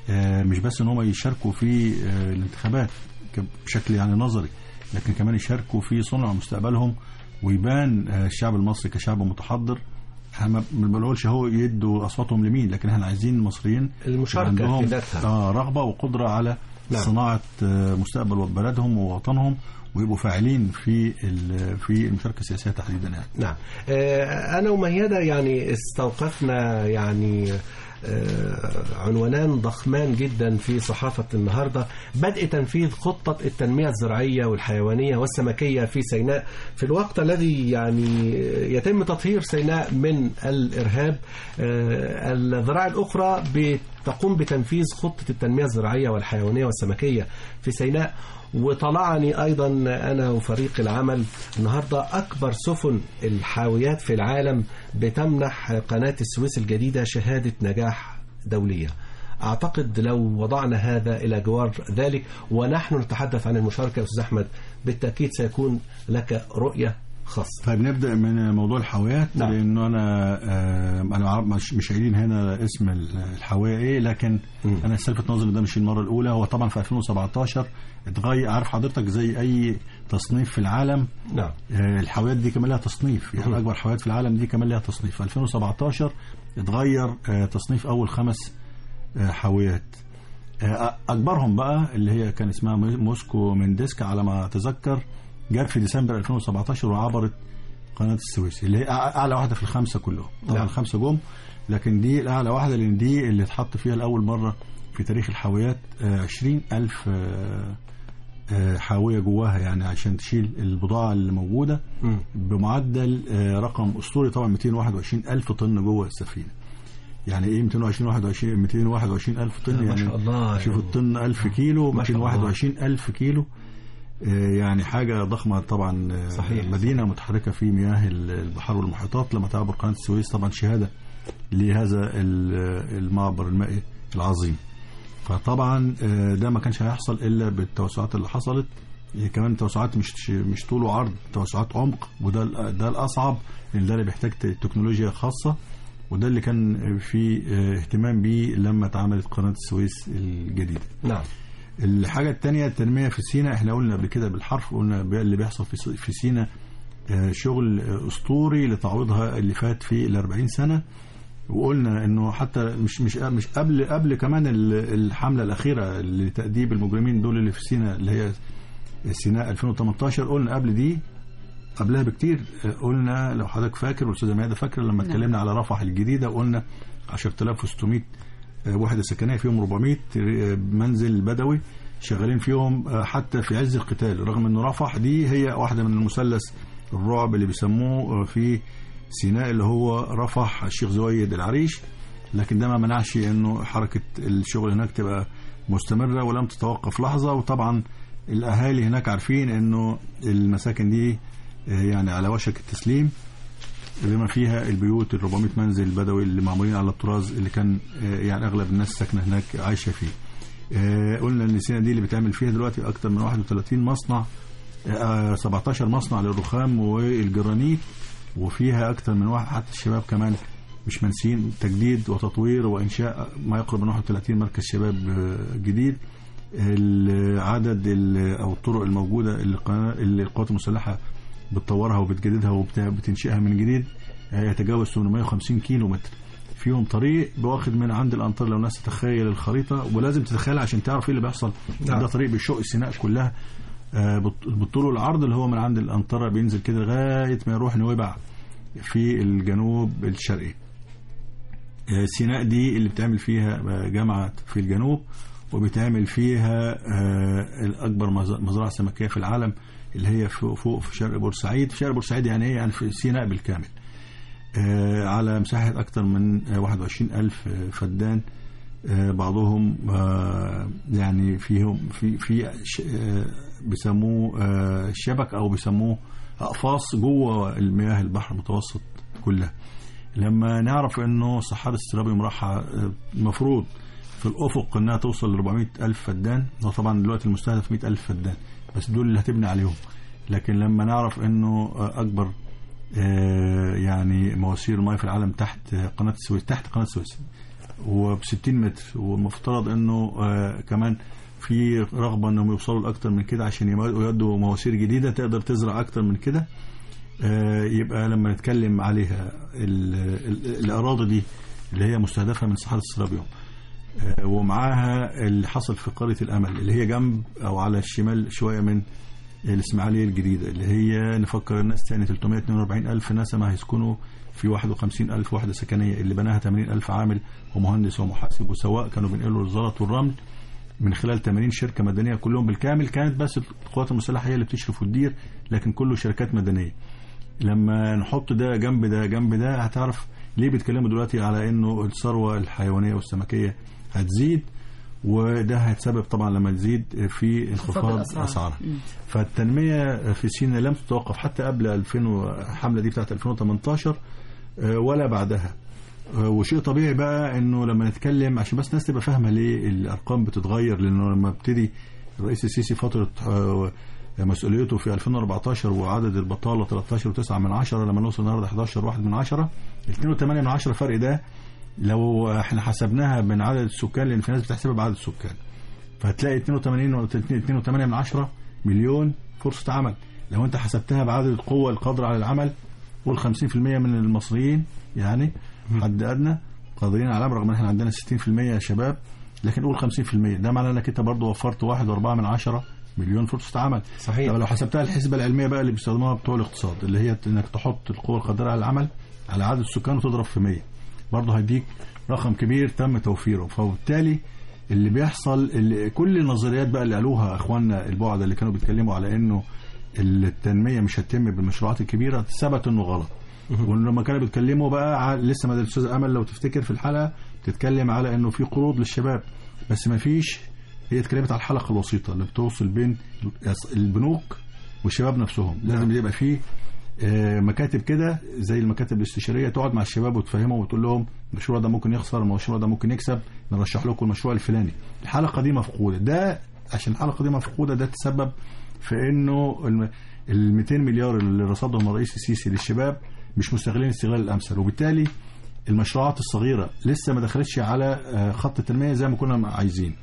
[SPEAKER 3] آه، مش بس ان هم يشاركوا في آه، الانتخابات ك- بشكل يعني نظري لكن كمان يشاركوا في صنع مستقبلهم ويبان آه، الشعب المصري كشعب متحضر احنا ما ما بنقولش هو يدوا اصواتهم لمين لكن احنا عايزين المصريين
[SPEAKER 4] المشاركة
[SPEAKER 3] يبقى عندهم
[SPEAKER 4] في ذاتها.
[SPEAKER 3] اه رغبه وقدره على
[SPEAKER 4] نعم.
[SPEAKER 3] صناعه آه، مستقبل بلدهم ووطنهم ويبقوا فاعلين في ال- في المشاركه السياسيه تحديدا يعني
[SPEAKER 4] نعم آه، أنا وميادة يعني استوقفنا يعني آه، عنوانان ضخمان جدا في صحافة النهاردة بدء تنفيذ خطة التنمية الزراعية والحيوانية والسمكية في سيناء في الوقت الذي يعني يتم تطهير سيناء من الإرهاب آه، الذراع الأخرى بتقوم بتنفيذ خطة التنمية الزراعية والحيوانية والسمكية في سيناء وطلعني أيضا أنا وفريق العمل النهاردة أكبر سفن الحاويات في العالم بتمنح قناة السويس الجديدة شهادة نجاح دولية أعتقد لو وضعنا هذا إلى جوار ذلك ونحن نتحدث عن المشاركة يا أستاذ أحمد بالتأكيد سيكون لك رؤية خاصة
[SPEAKER 3] طيب نبدا من موضوع الحاويات
[SPEAKER 4] نعم.
[SPEAKER 3] لانه انا آه انا عارف- مش مش قايلين هنا اسم الحاويه ايه لكن
[SPEAKER 4] مم.
[SPEAKER 3] انا استلفت نظري ده مش المره الاولى هو طبعا في 2017 اتغير عارف حضرتك زي اي تصنيف في العالم
[SPEAKER 4] نعم
[SPEAKER 3] آه، الحاويات دي كمان لها تصنيف يعني اكبر حاويات في العالم دي كمان لها تصنيف في 2017 اتغير آه، تصنيف اول خمس آه، حاويات آه، اكبرهم بقى اللي هي كان اسمها مو- موسكو مندسك على ما اتذكر جت في ديسمبر 2017 وعبرت قناه السويس اللي هي أع- اعلى واحده في الخمسه كلهم طبعا
[SPEAKER 4] نعم.
[SPEAKER 3] الخمسه جم لكن دي الاعلى واحده لان دي اللي اتحط فيها لاول مره في تاريخ الحاويات 20000 حاويه جواها يعني عشان تشيل البضاعه اللي موجوده
[SPEAKER 4] مم.
[SPEAKER 3] بمعدل آه، رقم اسطوري طبعا 221 الف طن جوه السفينه يعني ايه 220 21 221 الف طن
[SPEAKER 4] ما
[SPEAKER 3] يعني
[SPEAKER 4] شاء الله
[SPEAKER 3] شوف
[SPEAKER 4] يعني.
[SPEAKER 3] الطن 1000 كيلو
[SPEAKER 4] ما شاء الله.
[SPEAKER 3] 221 الف كيلو آه، يعني حاجه ضخمه طبعا آه،
[SPEAKER 4] صحيح.
[SPEAKER 3] مدينه متحركه في مياه ال- البحار والمحيطات لما تعبر قناه السويس طبعا شهاده لهذا ال- المعبر المائي العظيم فطبعا آه، ده ما كانش هيحصل الا بالتوسعات اللي حصلت هي كمان توسعات مش مش طول وعرض توسعات عمق وده ال- ده الاصعب لان ده اللي بيحتاج ت- تكنولوجيا خاصه وده اللي كان في آه، اهتمام بيه لما اتعملت قناه السويس الجديده
[SPEAKER 4] نعم
[SPEAKER 3] الحاجة التانية التنمية في سينا احنا قلنا قبل كده بالحرف قلنا ب- اللي بيحصل في س- في سينا آه، شغل آه، اسطوري لتعويضها اللي فات في ال 40 سنة وقلنا انه حتى مش مش مش قبل قبل كمان ال- الحملة الأخيرة لتأديب المجرمين دول اللي في سينا اللي هي سيناء 2018 قلنا قبل دي قبلها بكتير آه، قلنا لو حضرتك فاكر والاستاذه ميادة فاكره لما
[SPEAKER 2] نعم.
[SPEAKER 3] اتكلمنا على رفح الجديده وقلنا 10600 آه، وحده سكنيه فيهم 400 آه، منزل بدوي شغالين فيهم آه، حتى في عز القتال رغم ان رفح دي هي واحده من المثلث الرعب اللي بيسموه آه، في سيناء اللي هو رفح الشيخ زويد العريش لكن ده ما منعش انه حركه الشغل هناك تبقى مستمره ولم تتوقف لحظه وطبعا الاهالي هناك عارفين انه المساكن دي آه، يعني على وشك التسليم بما فيها البيوت ال 400 منزل بدوي اللي معمولين على الطراز اللي كان آه، يعني اغلب الناس ساكنه هناك عايشه فيه. آه، قلنا ان سينا دي اللي بتعمل فيها دلوقتي اكتر من 31 مصنع آه، 17 مصنع للرخام والجرانيت وفيها اكتر من واحد حتى الشباب كمان مش منسيين تجديد وتطوير وانشاء ما يقرب من 31 مركز شباب آه، جديد العدد ال- او الطرق الموجوده اللي القناة- اللي القوات المسلحه بتطورها وبتجددها وبتنشئها من جديد آه، يتجاوز 850 كيلو متر فيهم طريق واخد من عند الانطار لو الناس تتخيل الخريطه ولازم تتخيلها عشان تعرف ايه اللي بيحصل
[SPEAKER 4] نعم.
[SPEAKER 3] ده طريق بيشق سيناء كلها آه، بالط- بالطول والعرض اللي هو من عند الانطره بينزل كده لغايه ما يروح نويبع في الجنوب الشرقي آه، سيناء دي اللي بتعمل فيها آه، جامعة في الجنوب وبتعمل فيها آه، الأكبر مز- مزرعة سمكية في العالم اللي هي فوق فوق في شرق بورسعيد في شرق بورسعيد يعني ايه يعني في سيناء بالكامل آه، على مساحة أكثر من آه، 21 ألف آه، فدان آه، بعضهم آه، يعني فيهم في في ش- آه، بيسموه آه، شبك أو بيسموه أقفاص جوه المياه البحر المتوسط كلها لما نعرف انه صحاري السرابيوم راح المفروض في الافق انها توصل ل 400 الف فدان هو طبعا دلوقتي المستهدف 100 الف فدان بس دول اللي هتبني عليهم لكن لما نعرف انه اكبر آه، يعني مواسير الماء في العالم تحت قناه السويس تحت قناه السويس وب 60 متر والمفترض انه آه، كمان في رغبه انهم يوصلوا لاكتر من كده عشان يمو- يودوا مواسير جديده تقدر تزرع اكتر من كده آه، يبقى لما نتكلم عليها ال- ال- الاراضي دي اللي هي مستهدفه من صحراء السرابيوم آه، ومعاها اللي حصل في قريه الامل اللي هي جنب او على الشمال شويه من الاسماعيليه الجديده اللي هي نفكر الناس تاني 342 الف نسمه هيسكنوا في 51 الف وحده سكنيه اللي بناها 80 الف عامل ومهندس ومحاسب وسواق كانوا بينقلوا الزلط والرمل من خلال 80 شركه مدنيه كلهم بالكامل كانت بس القوات المسلحه هي اللي بتشرف وتدير لكن كله شركات مدنيه لما نحط ده جنب ده جنب ده هتعرف ليه بيتكلموا دلوقتي على انه الثروه الحيوانيه والسمكيه هتزيد وده هيتسبب طبعا لما تزيد في انخفاض
[SPEAKER 2] الأسعار.
[SPEAKER 3] اسعارها
[SPEAKER 2] مم.
[SPEAKER 3] فالتنميه في سيناء لم تتوقف حتى قبل 2000 الحمله دي بتاعت 2018 آه، ولا بعدها آه، وشيء طبيعي بقى انه لما نتكلم عشان بس الناس تبقى فاهمه ليه الارقام بتتغير لانه لما ابتدي الرئيس السيسي فتره آه، مسؤوليته في 2014 وعدد البطاله 13.9 من عشرة لما نوصل النهارده 11 واحد من عشرة 2.8 من عشرة فرق ده لو احنا حسبناها من عدد السكان لان في ناس بتحسبها بعدد السكان فهتلاقي 82 و 2.8 من عشرة مليون فرصة عمل لو انت حسبتها بعدد القوة القادرة على العمل قول 50% من المصريين يعني حد أدنى قادرين على العمل رغم ان احنا عندنا 60% شباب لكن قول 50% ده معناه انك انت برضه وفرت 1.4 من عشرة مليون فرصة عمل
[SPEAKER 4] صحيح.
[SPEAKER 3] طب لو حسبتها الحسبة العلمية بقى اللي بيستخدموها بتوع الاقتصاد اللي هي انك تحط القوة القادرة على العمل على عدد السكان وتضرب في 100 برضه هيديك رقم كبير تم توفيره فبالتالي اللي بيحصل اللي كل النظريات بقى اللي قالوها اخواننا البعد اللي كانوا بيتكلموا على انه التنميه مش هتتم بالمشروعات الكبيره ثبت انه غلط ولما كانوا بيتكلموا بقى على لسه ما الاستاذ امل لو تفتكر في الحلقه بتتكلم على انه في قروض للشباب بس ما فيش هي اتكلمت على الحلقه الوسيطه اللي بتوصل بين البنوك والشباب نفسهم لازم يبقى فيه آه، مكاتب كده زي المكاتب الاستشاريه تقعد مع الشباب وتفهمهم وتقول لهم المشروع ده ممكن يخسر المشروع ده ممكن يكسب نرشح لكم المشروع الفلاني الحلقه دي مفقوده ده عشان الحلقه دي مفقوده ده تسبب في انه الم- ال 200 مليار اللي رصدهم الرئيس السيسي للشباب مش مستغلين الاستغلال الامثل وبالتالي المشروعات الصغيره لسه ما دخلتش على آه، خط التنميه زي ما كنا عايزين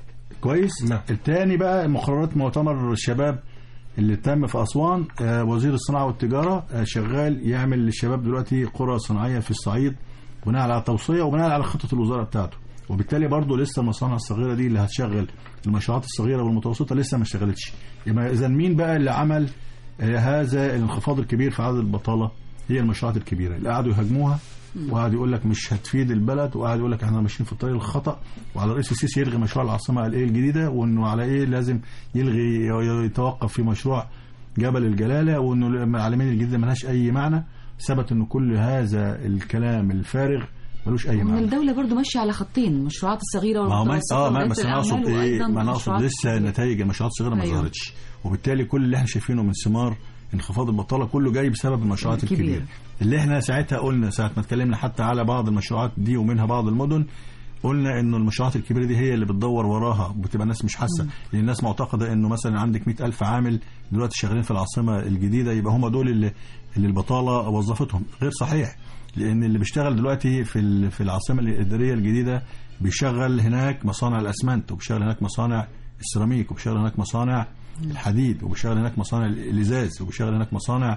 [SPEAKER 3] كويس
[SPEAKER 4] نعم.
[SPEAKER 3] الثاني بقى مقررات مؤتمر الشباب اللي تم في أسوان آه، وزير الصناعة والتجارة آه، شغال يعمل للشباب دلوقتي قرى صناعية في الصعيد بناء على توصية وبناء على خطة الوزارة بتاعته وبالتالي برضه لسه المصانع الصغيرة دي اللي هتشغل المشروعات الصغيرة والمتوسطة لسه ما اشتغلتش يبقى إذا مين بقى اللي عمل آه، هذا الانخفاض الكبير في عدد البطالة هي المشروعات الكبيرة اللي قعدوا يهاجموها وقعد يقول لك مش هتفيد البلد وقعد يقول لك احنا ماشيين في الطريق الخطا وعلى الرئيس السيسي يلغي مشروع العاصمه الايه الجديده وانه على ايه لازم يلغي يتوقف في مشروع جبل الجلاله وانه العالمين الجديده ملهاش اي معنى ثبت انه كل هذا الكلام الفارغ ملوش اي
[SPEAKER 2] وإن
[SPEAKER 3] معنى
[SPEAKER 2] الدولة برضو ماشية على خطين المشروعات الصغيرة
[SPEAKER 3] ما هو ما
[SPEAKER 2] والمتوسطة
[SPEAKER 3] اه ما
[SPEAKER 2] وريادة
[SPEAKER 3] بس انا
[SPEAKER 2] الأعمال
[SPEAKER 3] اقصد ايه
[SPEAKER 2] وأيضاً
[SPEAKER 3] ما انا اقصد
[SPEAKER 2] المشروعات
[SPEAKER 3] لسه نتائج المشروعات الصغيره ما
[SPEAKER 2] أيوة.
[SPEAKER 3] ظهرتش وبالتالي كل اللي احنا شايفينه من ثمار انخفاض البطاله كله جاي بسبب المشروعات
[SPEAKER 2] الكبيرة.
[SPEAKER 3] الكبيره اللي احنا ساعتها قلنا ساعه ما اتكلمنا حتى على بعض المشروعات دي ومنها بعض المدن قلنا انه المشروعات الكبيره دي هي اللي بتدور وراها بتبقى الناس مش حاسه لان الناس معتقده انه مثلا عندك 100000 عامل دلوقتي شغالين في العاصمه الجديده يبقى هم دول اللي, اللي البطاله وظفتهم غير صحيح لان اللي بيشتغل دلوقتي في ال- في العاصمه الاداريه الجديده بيشغل هناك مصانع الاسمنت وبيشغل هناك مصانع السيراميك وبيشغل هناك مصانع الحديد وبيشغل هناك مصانع الازاز وبيشغل هناك مصانع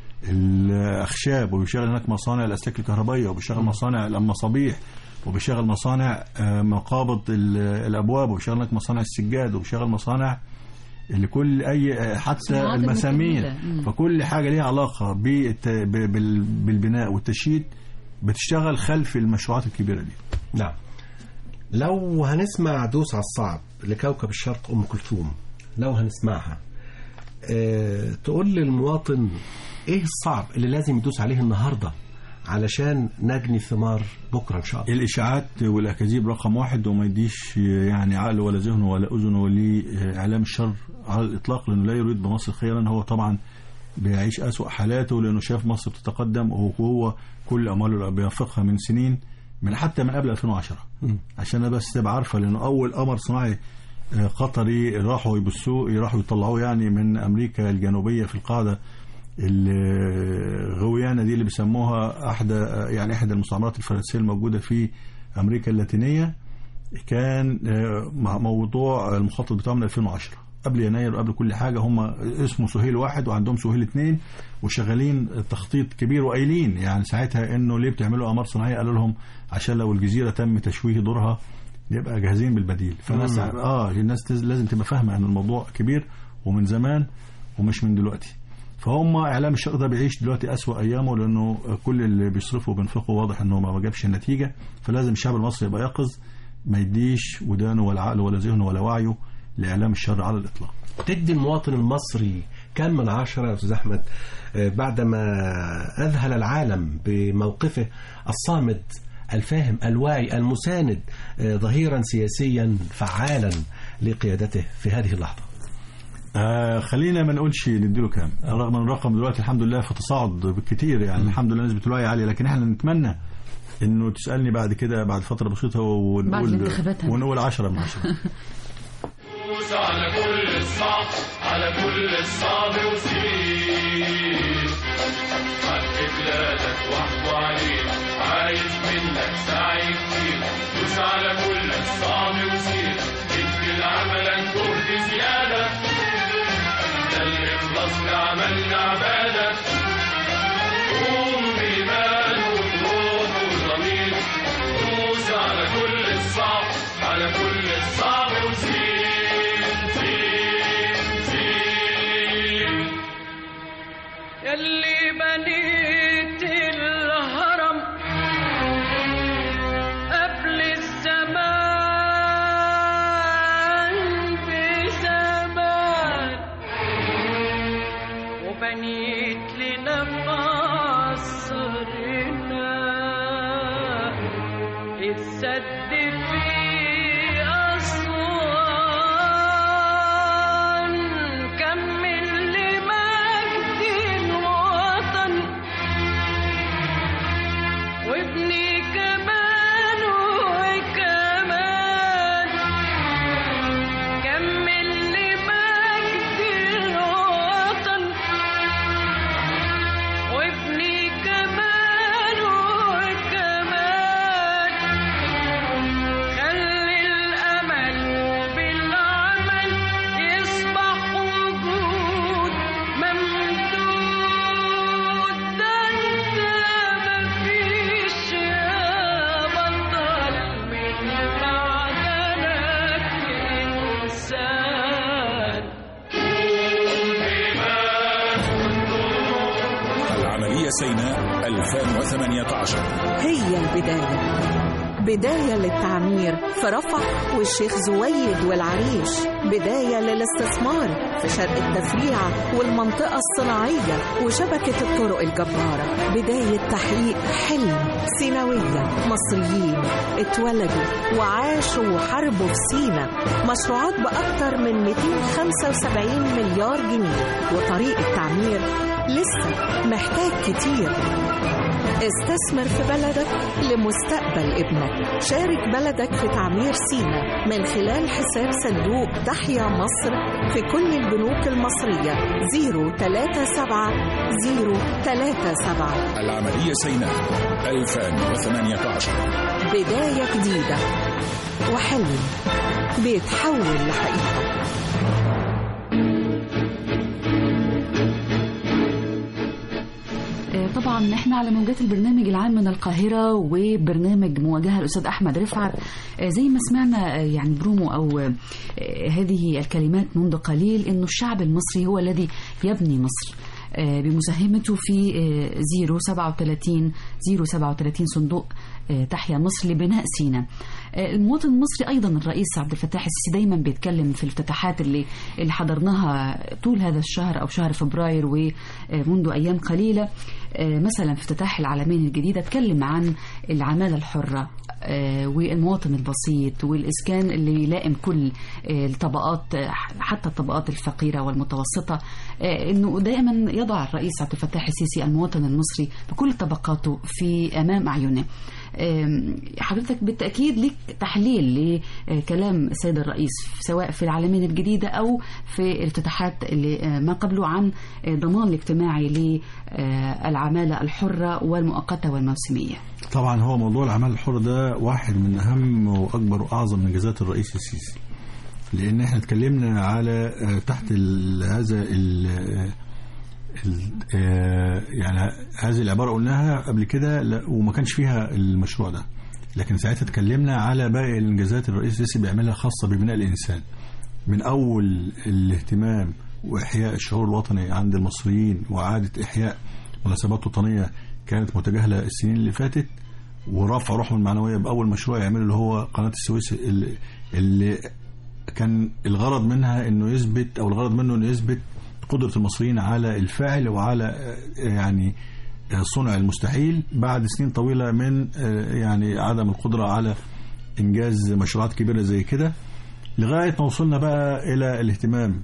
[SPEAKER 3] الاخشاب وبيشغل هناك مصانع الاسلاك الكهربائيه وبيشغل مصانع المصابيح وبيشغل مصانع آه، مقابض ال- الابواب وبيشغل هناك مصانع السجاد وبيشغل مصانع اللي كل اي آه، حتى
[SPEAKER 2] صناعات
[SPEAKER 3] المسامير
[SPEAKER 2] المتكاملة. مم.
[SPEAKER 3] فكل حاجه ليها علاقه بالت- ب- بال- بالبناء والتشييد بتشتغل خلف المشروعات الكبيره دي
[SPEAKER 4] نعم لو هنسمع دوس على الصعب لكوكب الشرق أم كلثوم لو هنسمعها اه تقول للمواطن ايه الصعب اللي لازم يدوس عليه النهارده علشان نجني ثمار بكره ان شاء الله
[SPEAKER 3] الاشاعات والاكاذيب رقم واحد وما يديش يعني عقل ولا ذهن ولا اذن لاعلام الشر على الاطلاق لانه لا يريد بمصر خيرا هو طبعا بيعيش اسوأ حالاته لانه شاف مصر بتتقدم وهو كل امواله اللي بينفقها من سنين من حتى من قبل 2010 عشان انا بس تبقى عارفه لانه اول قمر صناعي آه، قطري راحوا يبصوه راحوا يطلعوه يعني من امريكا الجنوبيه في القاعده الغويانه دي اللي بيسموها احدى يعني احدى المستعمرات الفرنسيه الموجوده في امريكا اللاتينيه كان آه، مع موضوع المخطط بتاعهم من 2010 قبل يناير وقبل كل حاجه هم اسمه سهيل واحد وعندهم سهيل اثنين وشغالين تخطيط كبير وقايلين يعني ساعتها انه ليه بتعملوا اقمار صناعيه قالوا لهم عشان لو الجزيره تم تشويه دورها نبقى جاهزين بالبديل فالناس
[SPEAKER 4] مم.
[SPEAKER 3] اه الناس تز- لازم تبقى فاهمه ان الموضوع كبير ومن زمان ومش من دلوقتي فهم اعلام الشرق ده بيعيش دلوقتي اسوأ ايامه لانه كل اللي بيصرفوا وبينفقوا واضح انه ما جابش النتيجه فلازم الشعب المصري يبقى يقظ ما يديش ودانه ولا عقله ولا ذهنه ولا وعيه لاعلام الشر على الاطلاق
[SPEAKER 4] تدي المواطن المصري كم من عشرة يا أستاذ أحمد آه، بعدما أذهل العالم بموقفه الصامد الفاهم الواعي المساند آه، ظهيرا سياسيا فعالا لقيادته في هذه اللحظة
[SPEAKER 3] آه خلينا ما نقولش نديله كام رغم ان الرقم دلوقتي الحمد لله في تصاعد بالكتير يعني الحمد لله نسبه الوعي عاليه لكن احنا نتمنى انه تسالني بعد كده بعد فتره بسيطه ونقول
[SPEAKER 2] بعد الانتخابات هن-
[SPEAKER 3] ونقول 10 من 10
[SPEAKER 6] دوس على كل الصعب على كل الصعب وسير حق بلادك واحكوا عليه عايز منك سعي كتير دوس على كل الصعب وسير ادي لعملك جهد زيادة ده اللي خلصنا عملنا عبادة قوم بإيمان وبروح وضمير دوس على كل الصعب على كل الصعب وزيد زيد زيد
[SPEAKER 8] يلي بنيت الهرم قبل الزمان بزمان وبنيت لنا قصرنا السد في أسوان كمل لمجد الوطن وابني كمان وكمان كمل لمجد الوطن وابني كمان وكمان خلي الأمل بالعمل يصبح وجود ممدود ده انت مفيش يا بطل من معدنك إنسان
[SPEAKER 12] العملية سيناء 2018
[SPEAKER 13] هي البداية بداية للتعمير في رفح والشيخ زويد والعريش بداية للاستثمار في شرق التفريع والمنطقة الصناعية وشبكة الطرق الجبارة بداية تحقيق حلم سيناوية مصريين اتولدوا وعاشوا وحاربوا في سينا مشروعات بأكثر من 275 مليار جنيه وطريق التعمير لسه محتاج كتير استثمر في بلدك لمستقبل ابنك شارك بلدك في تعمير سينا من خلال حساب صندوق تحيا مصر في كل البنوك المصرية 037 037
[SPEAKER 12] العملية سيناء 2018
[SPEAKER 13] بداية جديدة وحلم بيتحول لحقيقة
[SPEAKER 2] آه، طبعا احنا على موجات البرنامج العام من القاهرة وبرنامج مواجهة الأستاذ أحمد رفعت آه، زي ما سمعنا آه، يعني برومو أو آه، هذه الكلمات منذ قليل إنه الشعب المصري هو الذي يبني مصر آه، بمساهمته في آه، 037 037 صندوق آه، تحيا مصر لبناء سينا آه، المواطن المصري ايضا الرئيس عبد الفتاح السيسي دايما بيتكلم في الافتتاحات اللي اللي حضرناها طول هذا الشهر او شهر فبراير ومنذ ايام قليله آه، مثلا في افتتاح العالمين الجديده اتكلم عن العماله الحره آه، والمواطن البسيط والاسكان اللي يلائم كل آه، الطبقات آه، حتى الطبقات الفقيره والمتوسطه آه، انه دائما يضع الرئيس عبد الفتاح السيسي المواطن المصري بكل طبقاته في امام اعينه آم، حضرتك بالتأكيد ليك تحليل لكلام السيد الرئيس سواء في العالمين الجديدة أو في الافتتاحات اللي آه، ما قبله عن آه، ضمان الاجتماعي للعمالة الحرة والمؤقتة والموسمية
[SPEAKER 3] طبعا هو موضوع العمل الحر ده واحد من اهم واكبر واعظم انجازات الرئيس السيسي لان احنا اتكلمنا على آه، تحت ال- هذا ال ال- آه، يعني هذه العباره قلناها قبل كده لا- وما كانش فيها المشروع ده لكن ساعتها اتكلمنا على باقي الانجازات الرئيس السيسي بيعملها خاصه ببناء الانسان من اول الاهتمام واحياء الشعور الوطني عند المصريين واعاده احياء مناسبات وطنيه كانت متجاهله السنين اللي فاتت ورفع روحهم المعنويه باول مشروع يعمله اللي هو قناه السويس اللي, اللي كان الغرض منها انه يثبت او الغرض منه انه يثبت قدره المصريين على الفعل وعلى آه، يعني آه، صنع المستحيل بعد سنين طويله من آه، يعني عدم القدره على انجاز مشروعات كبيره زي كده لغايه ما وصلنا بقى الى الاهتمام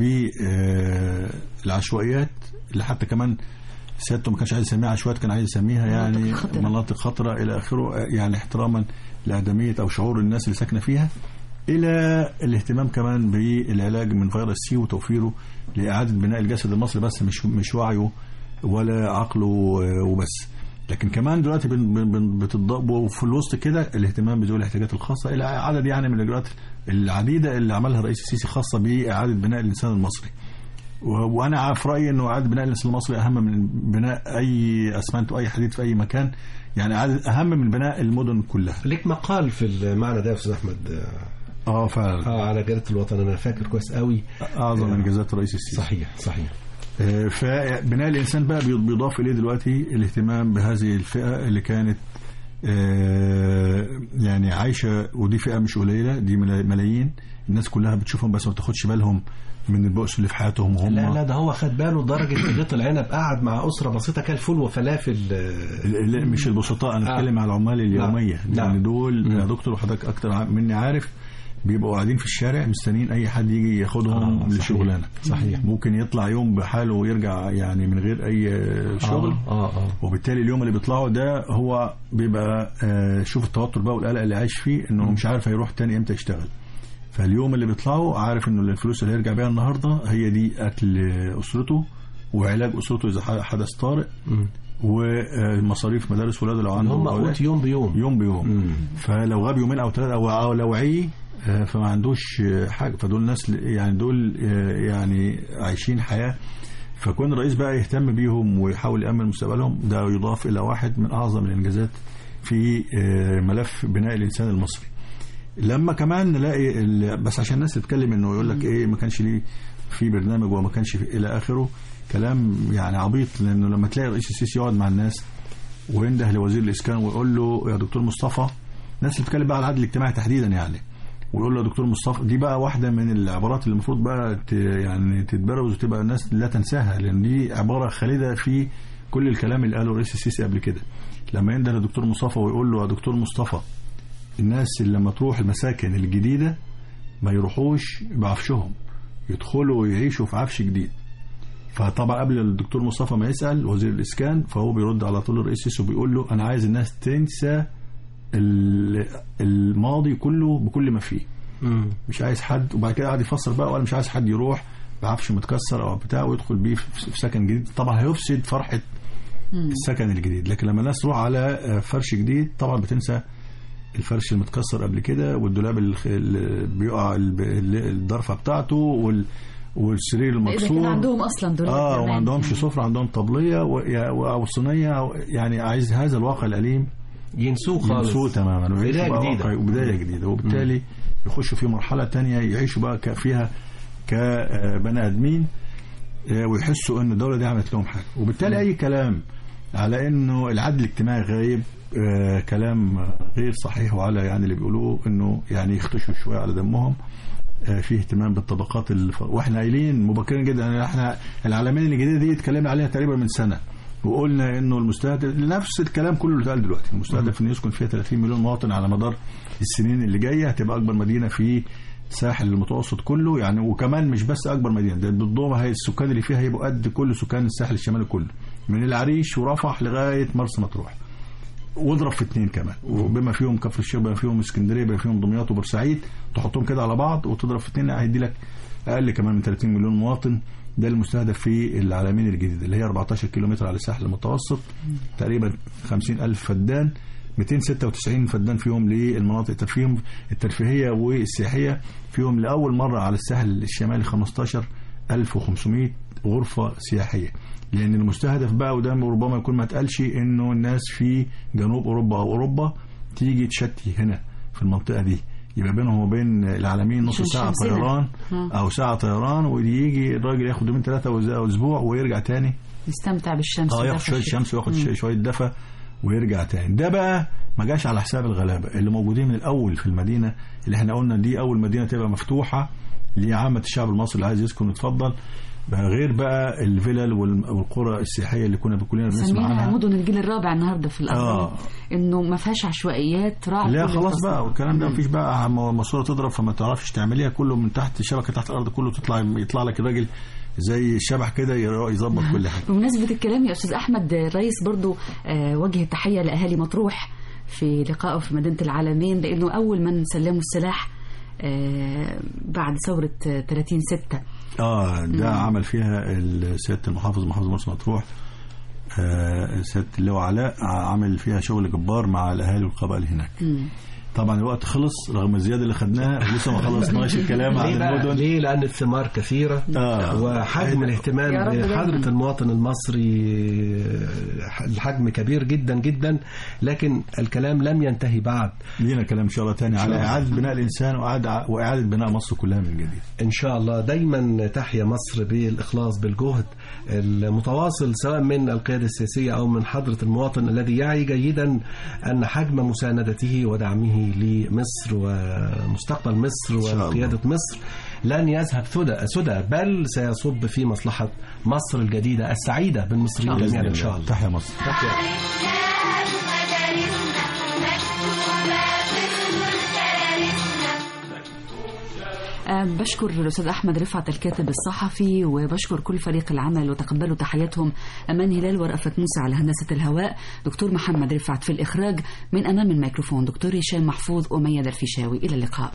[SPEAKER 3] بالعشوائيات اللي حتى كمان سيادته ما كانش عايز يسميها عشوائيات كان عايز يسميها يعني
[SPEAKER 2] خطرة.
[SPEAKER 3] مناطق خطره الى اخره يعني احتراما لادميه او شعور الناس اللي ساكنه فيها الى الاهتمام كمان بالعلاج من فيروس سي وتوفيره لاعاده بناء الجسد المصري بس مش مش وعيه ولا عقله وبس لكن كمان دلوقتي بن- بن- بن- بتض- وفي الوسط كده الاهتمام بذوي الاحتياجات الخاصه الى عدد يعني من الاجراءات العديده اللي عملها الرئيس السيسي خاصه باعاده بناء الانسان المصري و- وانا في رايي انه اعاده بناء الانسان المصري اهم من بناء اي اسمنت واي حديد في اي مكان يعني إعادة- اهم من بناء المدن كلها
[SPEAKER 4] ليك مقال في المعنى ده يا استاذ احمد
[SPEAKER 3] اه فعلا
[SPEAKER 4] اه على جريده الوطن انا فاكر كويس قوي
[SPEAKER 3] اعظم انجازات الرئيس السيسي
[SPEAKER 4] صحيح صحيح
[SPEAKER 3] آه، فبناء الانسان بقى بي- بيضاف اليه دلوقتي الاهتمام بهذه الفئه اللي كانت آه، يعني عايشه ودي فئه مش قليله دي ملا- ملايين الناس كلها بتشوفهم بس ما تاخدش بالهم من البؤس اللي في حياتهم وهم
[SPEAKER 4] لا لا ده هو خد باله لدرجه غيط العنب قعد مع اسره بسيطه كل فول وفلافل
[SPEAKER 3] لا مش البسطاء انا
[SPEAKER 4] آه.
[SPEAKER 3] بتكلم على العمال اليوميه
[SPEAKER 4] نعم.
[SPEAKER 3] يعني
[SPEAKER 4] نعم.
[SPEAKER 3] دول يا دكتور وحضرتك اكتر ع- مني عارف بيبقوا قاعدين في الشارع مستنيين اي حد يجي ياخدهم
[SPEAKER 4] آه، صحيح.
[SPEAKER 3] لشغلانه
[SPEAKER 4] صحيح.
[SPEAKER 3] ممكن يطلع يوم بحاله ويرجع يعني من غير اي شغل
[SPEAKER 4] اه اه
[SPEAKER 3] وبالتالي اليوم اللي بيطلعوا ده هو بيبقى آه، شوف التوتر بقى والقلق اللي عايش فيه انه مش عارف هيروح تاني امتى يشتغل فاليوم اللي بيطلعوا عارف انه الفلوس اللي هيرجع بيها النهارده هي دي اكل اسرته وعلاج اسرته اذا ح- حدث طارئ ومصاريف مدارس ولاده لو عنده
[SPEAKER 4] هم
[SPEAKER 3] أولاد.
[SPEAKER 4] قوت يوم بيوم
[SPEAKER 3] يوم بيوم فلو غاب يومين او ثلاثه او او لو عي آه، فما عندوش آه، حاجه فدول ناس ل- يعني دول آه، يعني عايشين حياه فكون الرئيس بقى يهتم بيهم ويحاول يامن مستقبلهم ده يضاف الى واحد من اعظم الانجازات في آه، ملف بناء الانسان المصري لما كمان نلاقي ال- بس عشان الناس تتكلم انه يقول لك ايه ما كانش ليه في برنامج وما كانش في الى اخره كلام يعني عبيط لانه لما تلاقي الرئيس السيسي يقعد مع الناس وينده لوزير الاسكان ويقول له يا دكتور مصطفى الناس اللي بتتكلم بقى على العدل الاجتماعي تحديدا يعني ويقول له يا دكتور مصطفى دي بقى واحده من العبارات اللي المفروض بقى ت- يعني تتبروز وتبقى الناس لا تنساها لان دي عباره خالده في كل الكلام اللي قاله الرئيس السيسي قبل كده لما ينده لدكتور مصطفى ويقول له يا دكتور مصطفى الناس اللي لما تروح المساكن الجديده ما يروحوش بعفشهم يدخلوا ويعيشوا في عفش جديد فطبعا قبل الدكتور مصطفى ما يسال وزير الاسكان فهو بيرد على طول الرئيس السيسي وبيقول له انا عايز الناس تنسى ال- الماضي كله بكل ما فيه مش عايز حد وبعد كده قعد يفسر بقى ولا مش عايز حد يروح بعفش متكسر او بتاع ويدخل بيه في في سكن جديد طبعا هيفسد فرحه السكن الجديد لكن لما الناس تروح على آه، فرش جديد طبعا بتنسى الفرش المتكسر قبل كده والدولاب الخ- اللي بيقع الب- ال- الضرفه بتاعته وال والسرير
[SPEAKER 2] إذا كان
[SPEAKER 3] المكسور
[SPEAKER 2] عندهم أصلا دولاب
[SPEAKER 3] اه
[SPEAKER 2] كمان.
[SPEAKER 3] وما عندهمش سفره عندهم طبليه و- يا- او صينيه أو- يعني عايز هذا الواقع الاليم
[SPEAKER 4] ينسوه خالص
[SPEAKER 3] ينسوه تماما ويعيشوا
[SPEAKER 4] بداية
[SPEAKER 3] بقى
[SPEAKER 4] جديدة.
[SPEAKER 3] واقع وبدايه جديده وبالتالي يخشوا في مرحله تانية يعيشوا بقى ك- فيها كبني ادمين آه، ويحسوا ان الدوله دي عملت لهم حاجه وبالتالي اي كلام على انه العدل الاجتماعي غايب آه، كلام غير صحيح وعلى يعني اللي بيقولوه انه يعني يختشوا شويه على دمهم آه، في اهتمام بالطبقات الف... واحنا قايلين مبكرين جدا يعني احنا العالمين الجديده دي اتكلمنا عليها تقريبا من سنه وقلنا انه المستهدف نفس الكلام كله اللي اتقال دلوقتي المستهدف انه يسكن فيها 30 مليون مواطن على مدار السنين اللي جايه هتبقى اكبر مدينه في الساحل المتوسط كله يعني وكمان مش بس اكبر مدينه ده بالضبط هي السكان اللي فيها هيبقوا قد كل سكان الساحل الشمالي كله من العريش ورفح لغايه مرسى مطروح واضرب في اتنين كمان وبما فيهم كفر الشيخ بما فيهم اسكندريه بما فيهم دمياط وبورسعيد تحطهم كده على بعض وتضرب في اتنين هيدي لك اقل كمان من 30 مليون مواطن ده المستهدف في العالمين الجديده اللي هي 14 كيلومتر على الساحل المتوسط تقريبا 50 الف فدان 296 فدان فيهم للمناطق الترفيهم الترفيهيه والسياحيه فيهم لاول مره على الساحل الشمالي 15500 غرفه سياحيه لان المستهدف بقى وده ربما يكون ما اتقالش انه الناس في جنوب اوروبا او اوروبا تيجي تشتي هنا في المنطقه دي يبقى بينهم وبين العالمين نص
[SPEAKER 2] عشان
[SPEAKER 3] ساعه
[SPEAKER 2] شمسنا.
[SPEAKER 3] طيران
[SPEAKER 2] آه.
[SPEAKER 3] او ساعه طيران ويجي الراجل ياخد يومين ثلاثه او اسبوع ويرجع تاني
[SPEAKER 2] يستمتع بالشمس
[SPEAKER 3] اه ياخد
[SPEAKER 2] ودفى
[SPEAKER 3] شويه
[SPEAKER 2] الشتاء.
[SPEAKER 3] شمس وياخد
[SPEAKER 2] مم.
[SPEAKER 3] شويه شويه دفى ويرجع تاني ده بقى ما جاش على حساب الغلابه اللي موجودين من الاول في المدينه اللي احنا قلنا دي اول مدينه تبقى مفتوحه لعامه الشعب المصري اللي عايز يسكن يتفضل بقى غير بقى الفلل والم- والقرى السياحيه اللي كنا كلنا بنسمع
[SPEAKER 2] سميها
[SPEAKER 3] عنها
[SPEAKER 2] مدن الجيل الرابع النهارده في الاخبار
[SPEAKER 3] آه.
[SPEAKER 2] انه ما فيهاش عشوائيات راعي
[SPEAKER 3] لا
[SPEAKER 2] كل
[SPEAKER 3] خلاص
[SPEAKER 2] التصنيف.
[SPEAKER 3] بقى والكلام ده
[SPEAKER 2] مم.
[SPEAKER 3] مفيش بقى م- ماسوره تضرب فما تعرفش تعمليها كله من تحت الشبكه تحت الارض كله تطلع يطلع لك الراجل زي الشبح كده ير- يظبط كل حاجه
[SPEAKER 2] بمناسبة الكلام يا أستاذ أحمد الرئيس برضو آه، وجه التحية لأهالي مطروح في لقائه في مدينة العالمين لأنه أول من سلموا السلاح آه، بعد ثورة 30 6
[SPEAKER 3] اه ده
[SPEAKER 2] مم.
[SPEAKER 3] عمل فيها ال- سياده المحافظ محافظ مرسى مطروح آه سياده اللواء علاء عمل فيها شغل جبار مع الاهالي والقبائل هناك طبعا الوقت خلص رغم الزياده اللي خدناها ولسه ما خلصناش الكلام عن
[SPEAKER 4] ليه بقى؟
[SPEAKER 3] المدن
[SPEAKER 4] ليه لان الثمار كثيره
[SPEAKER 3] آه.
[SPEAKER 4] وحجم الاهتمام
[SPEAKER 3] يا رب دايماً.
[SPEAKER 4] بحضره المواطن المصري آه، الحجم كبير جدا جدا لكن الكلام لم ينتهي بعد
[SPEAKER 3] لينا كلام ان شاء الله تاني على اعاده بناء الانسان واعاده واعاده بناء مصر كلها من جديد
[SPEAKER 4] ان شاء الله دايما تحيا مصر بالاخلاص بالجهد المتواصل سواء من القياده السياسيه او من حضره المواطن الذي يعي جيدا ان حجم مساندته ودعمه لمصر ومستقبل مصر وقياده مصر لن يذهب سدى سدى بل سيصب في مصلحه مصر الجديده السعيده بالمصريين
[SPEAKER 3] بإذن
[SPEAKER 4] جميعا ان
[SPEAKER 3] الله.
[SPEAKER 4] شاء الله
[SPEAKER 3] تحيا مصر
[SPEAKER 4] تحيا
[SPEAKER 2] آه، بشكر الأستاذ أحمد رفعت الكاتب الصحفي وبشكر كل فريق العمل وتقبلوا تحياتهم أمان هلال ورأفت موسى على هندسة الهواء دكتور محمد رفعت في الإخراج من أمام الميكروفون دكتور هشام محفوظ وميادة الفيشاوي إلى اللقاء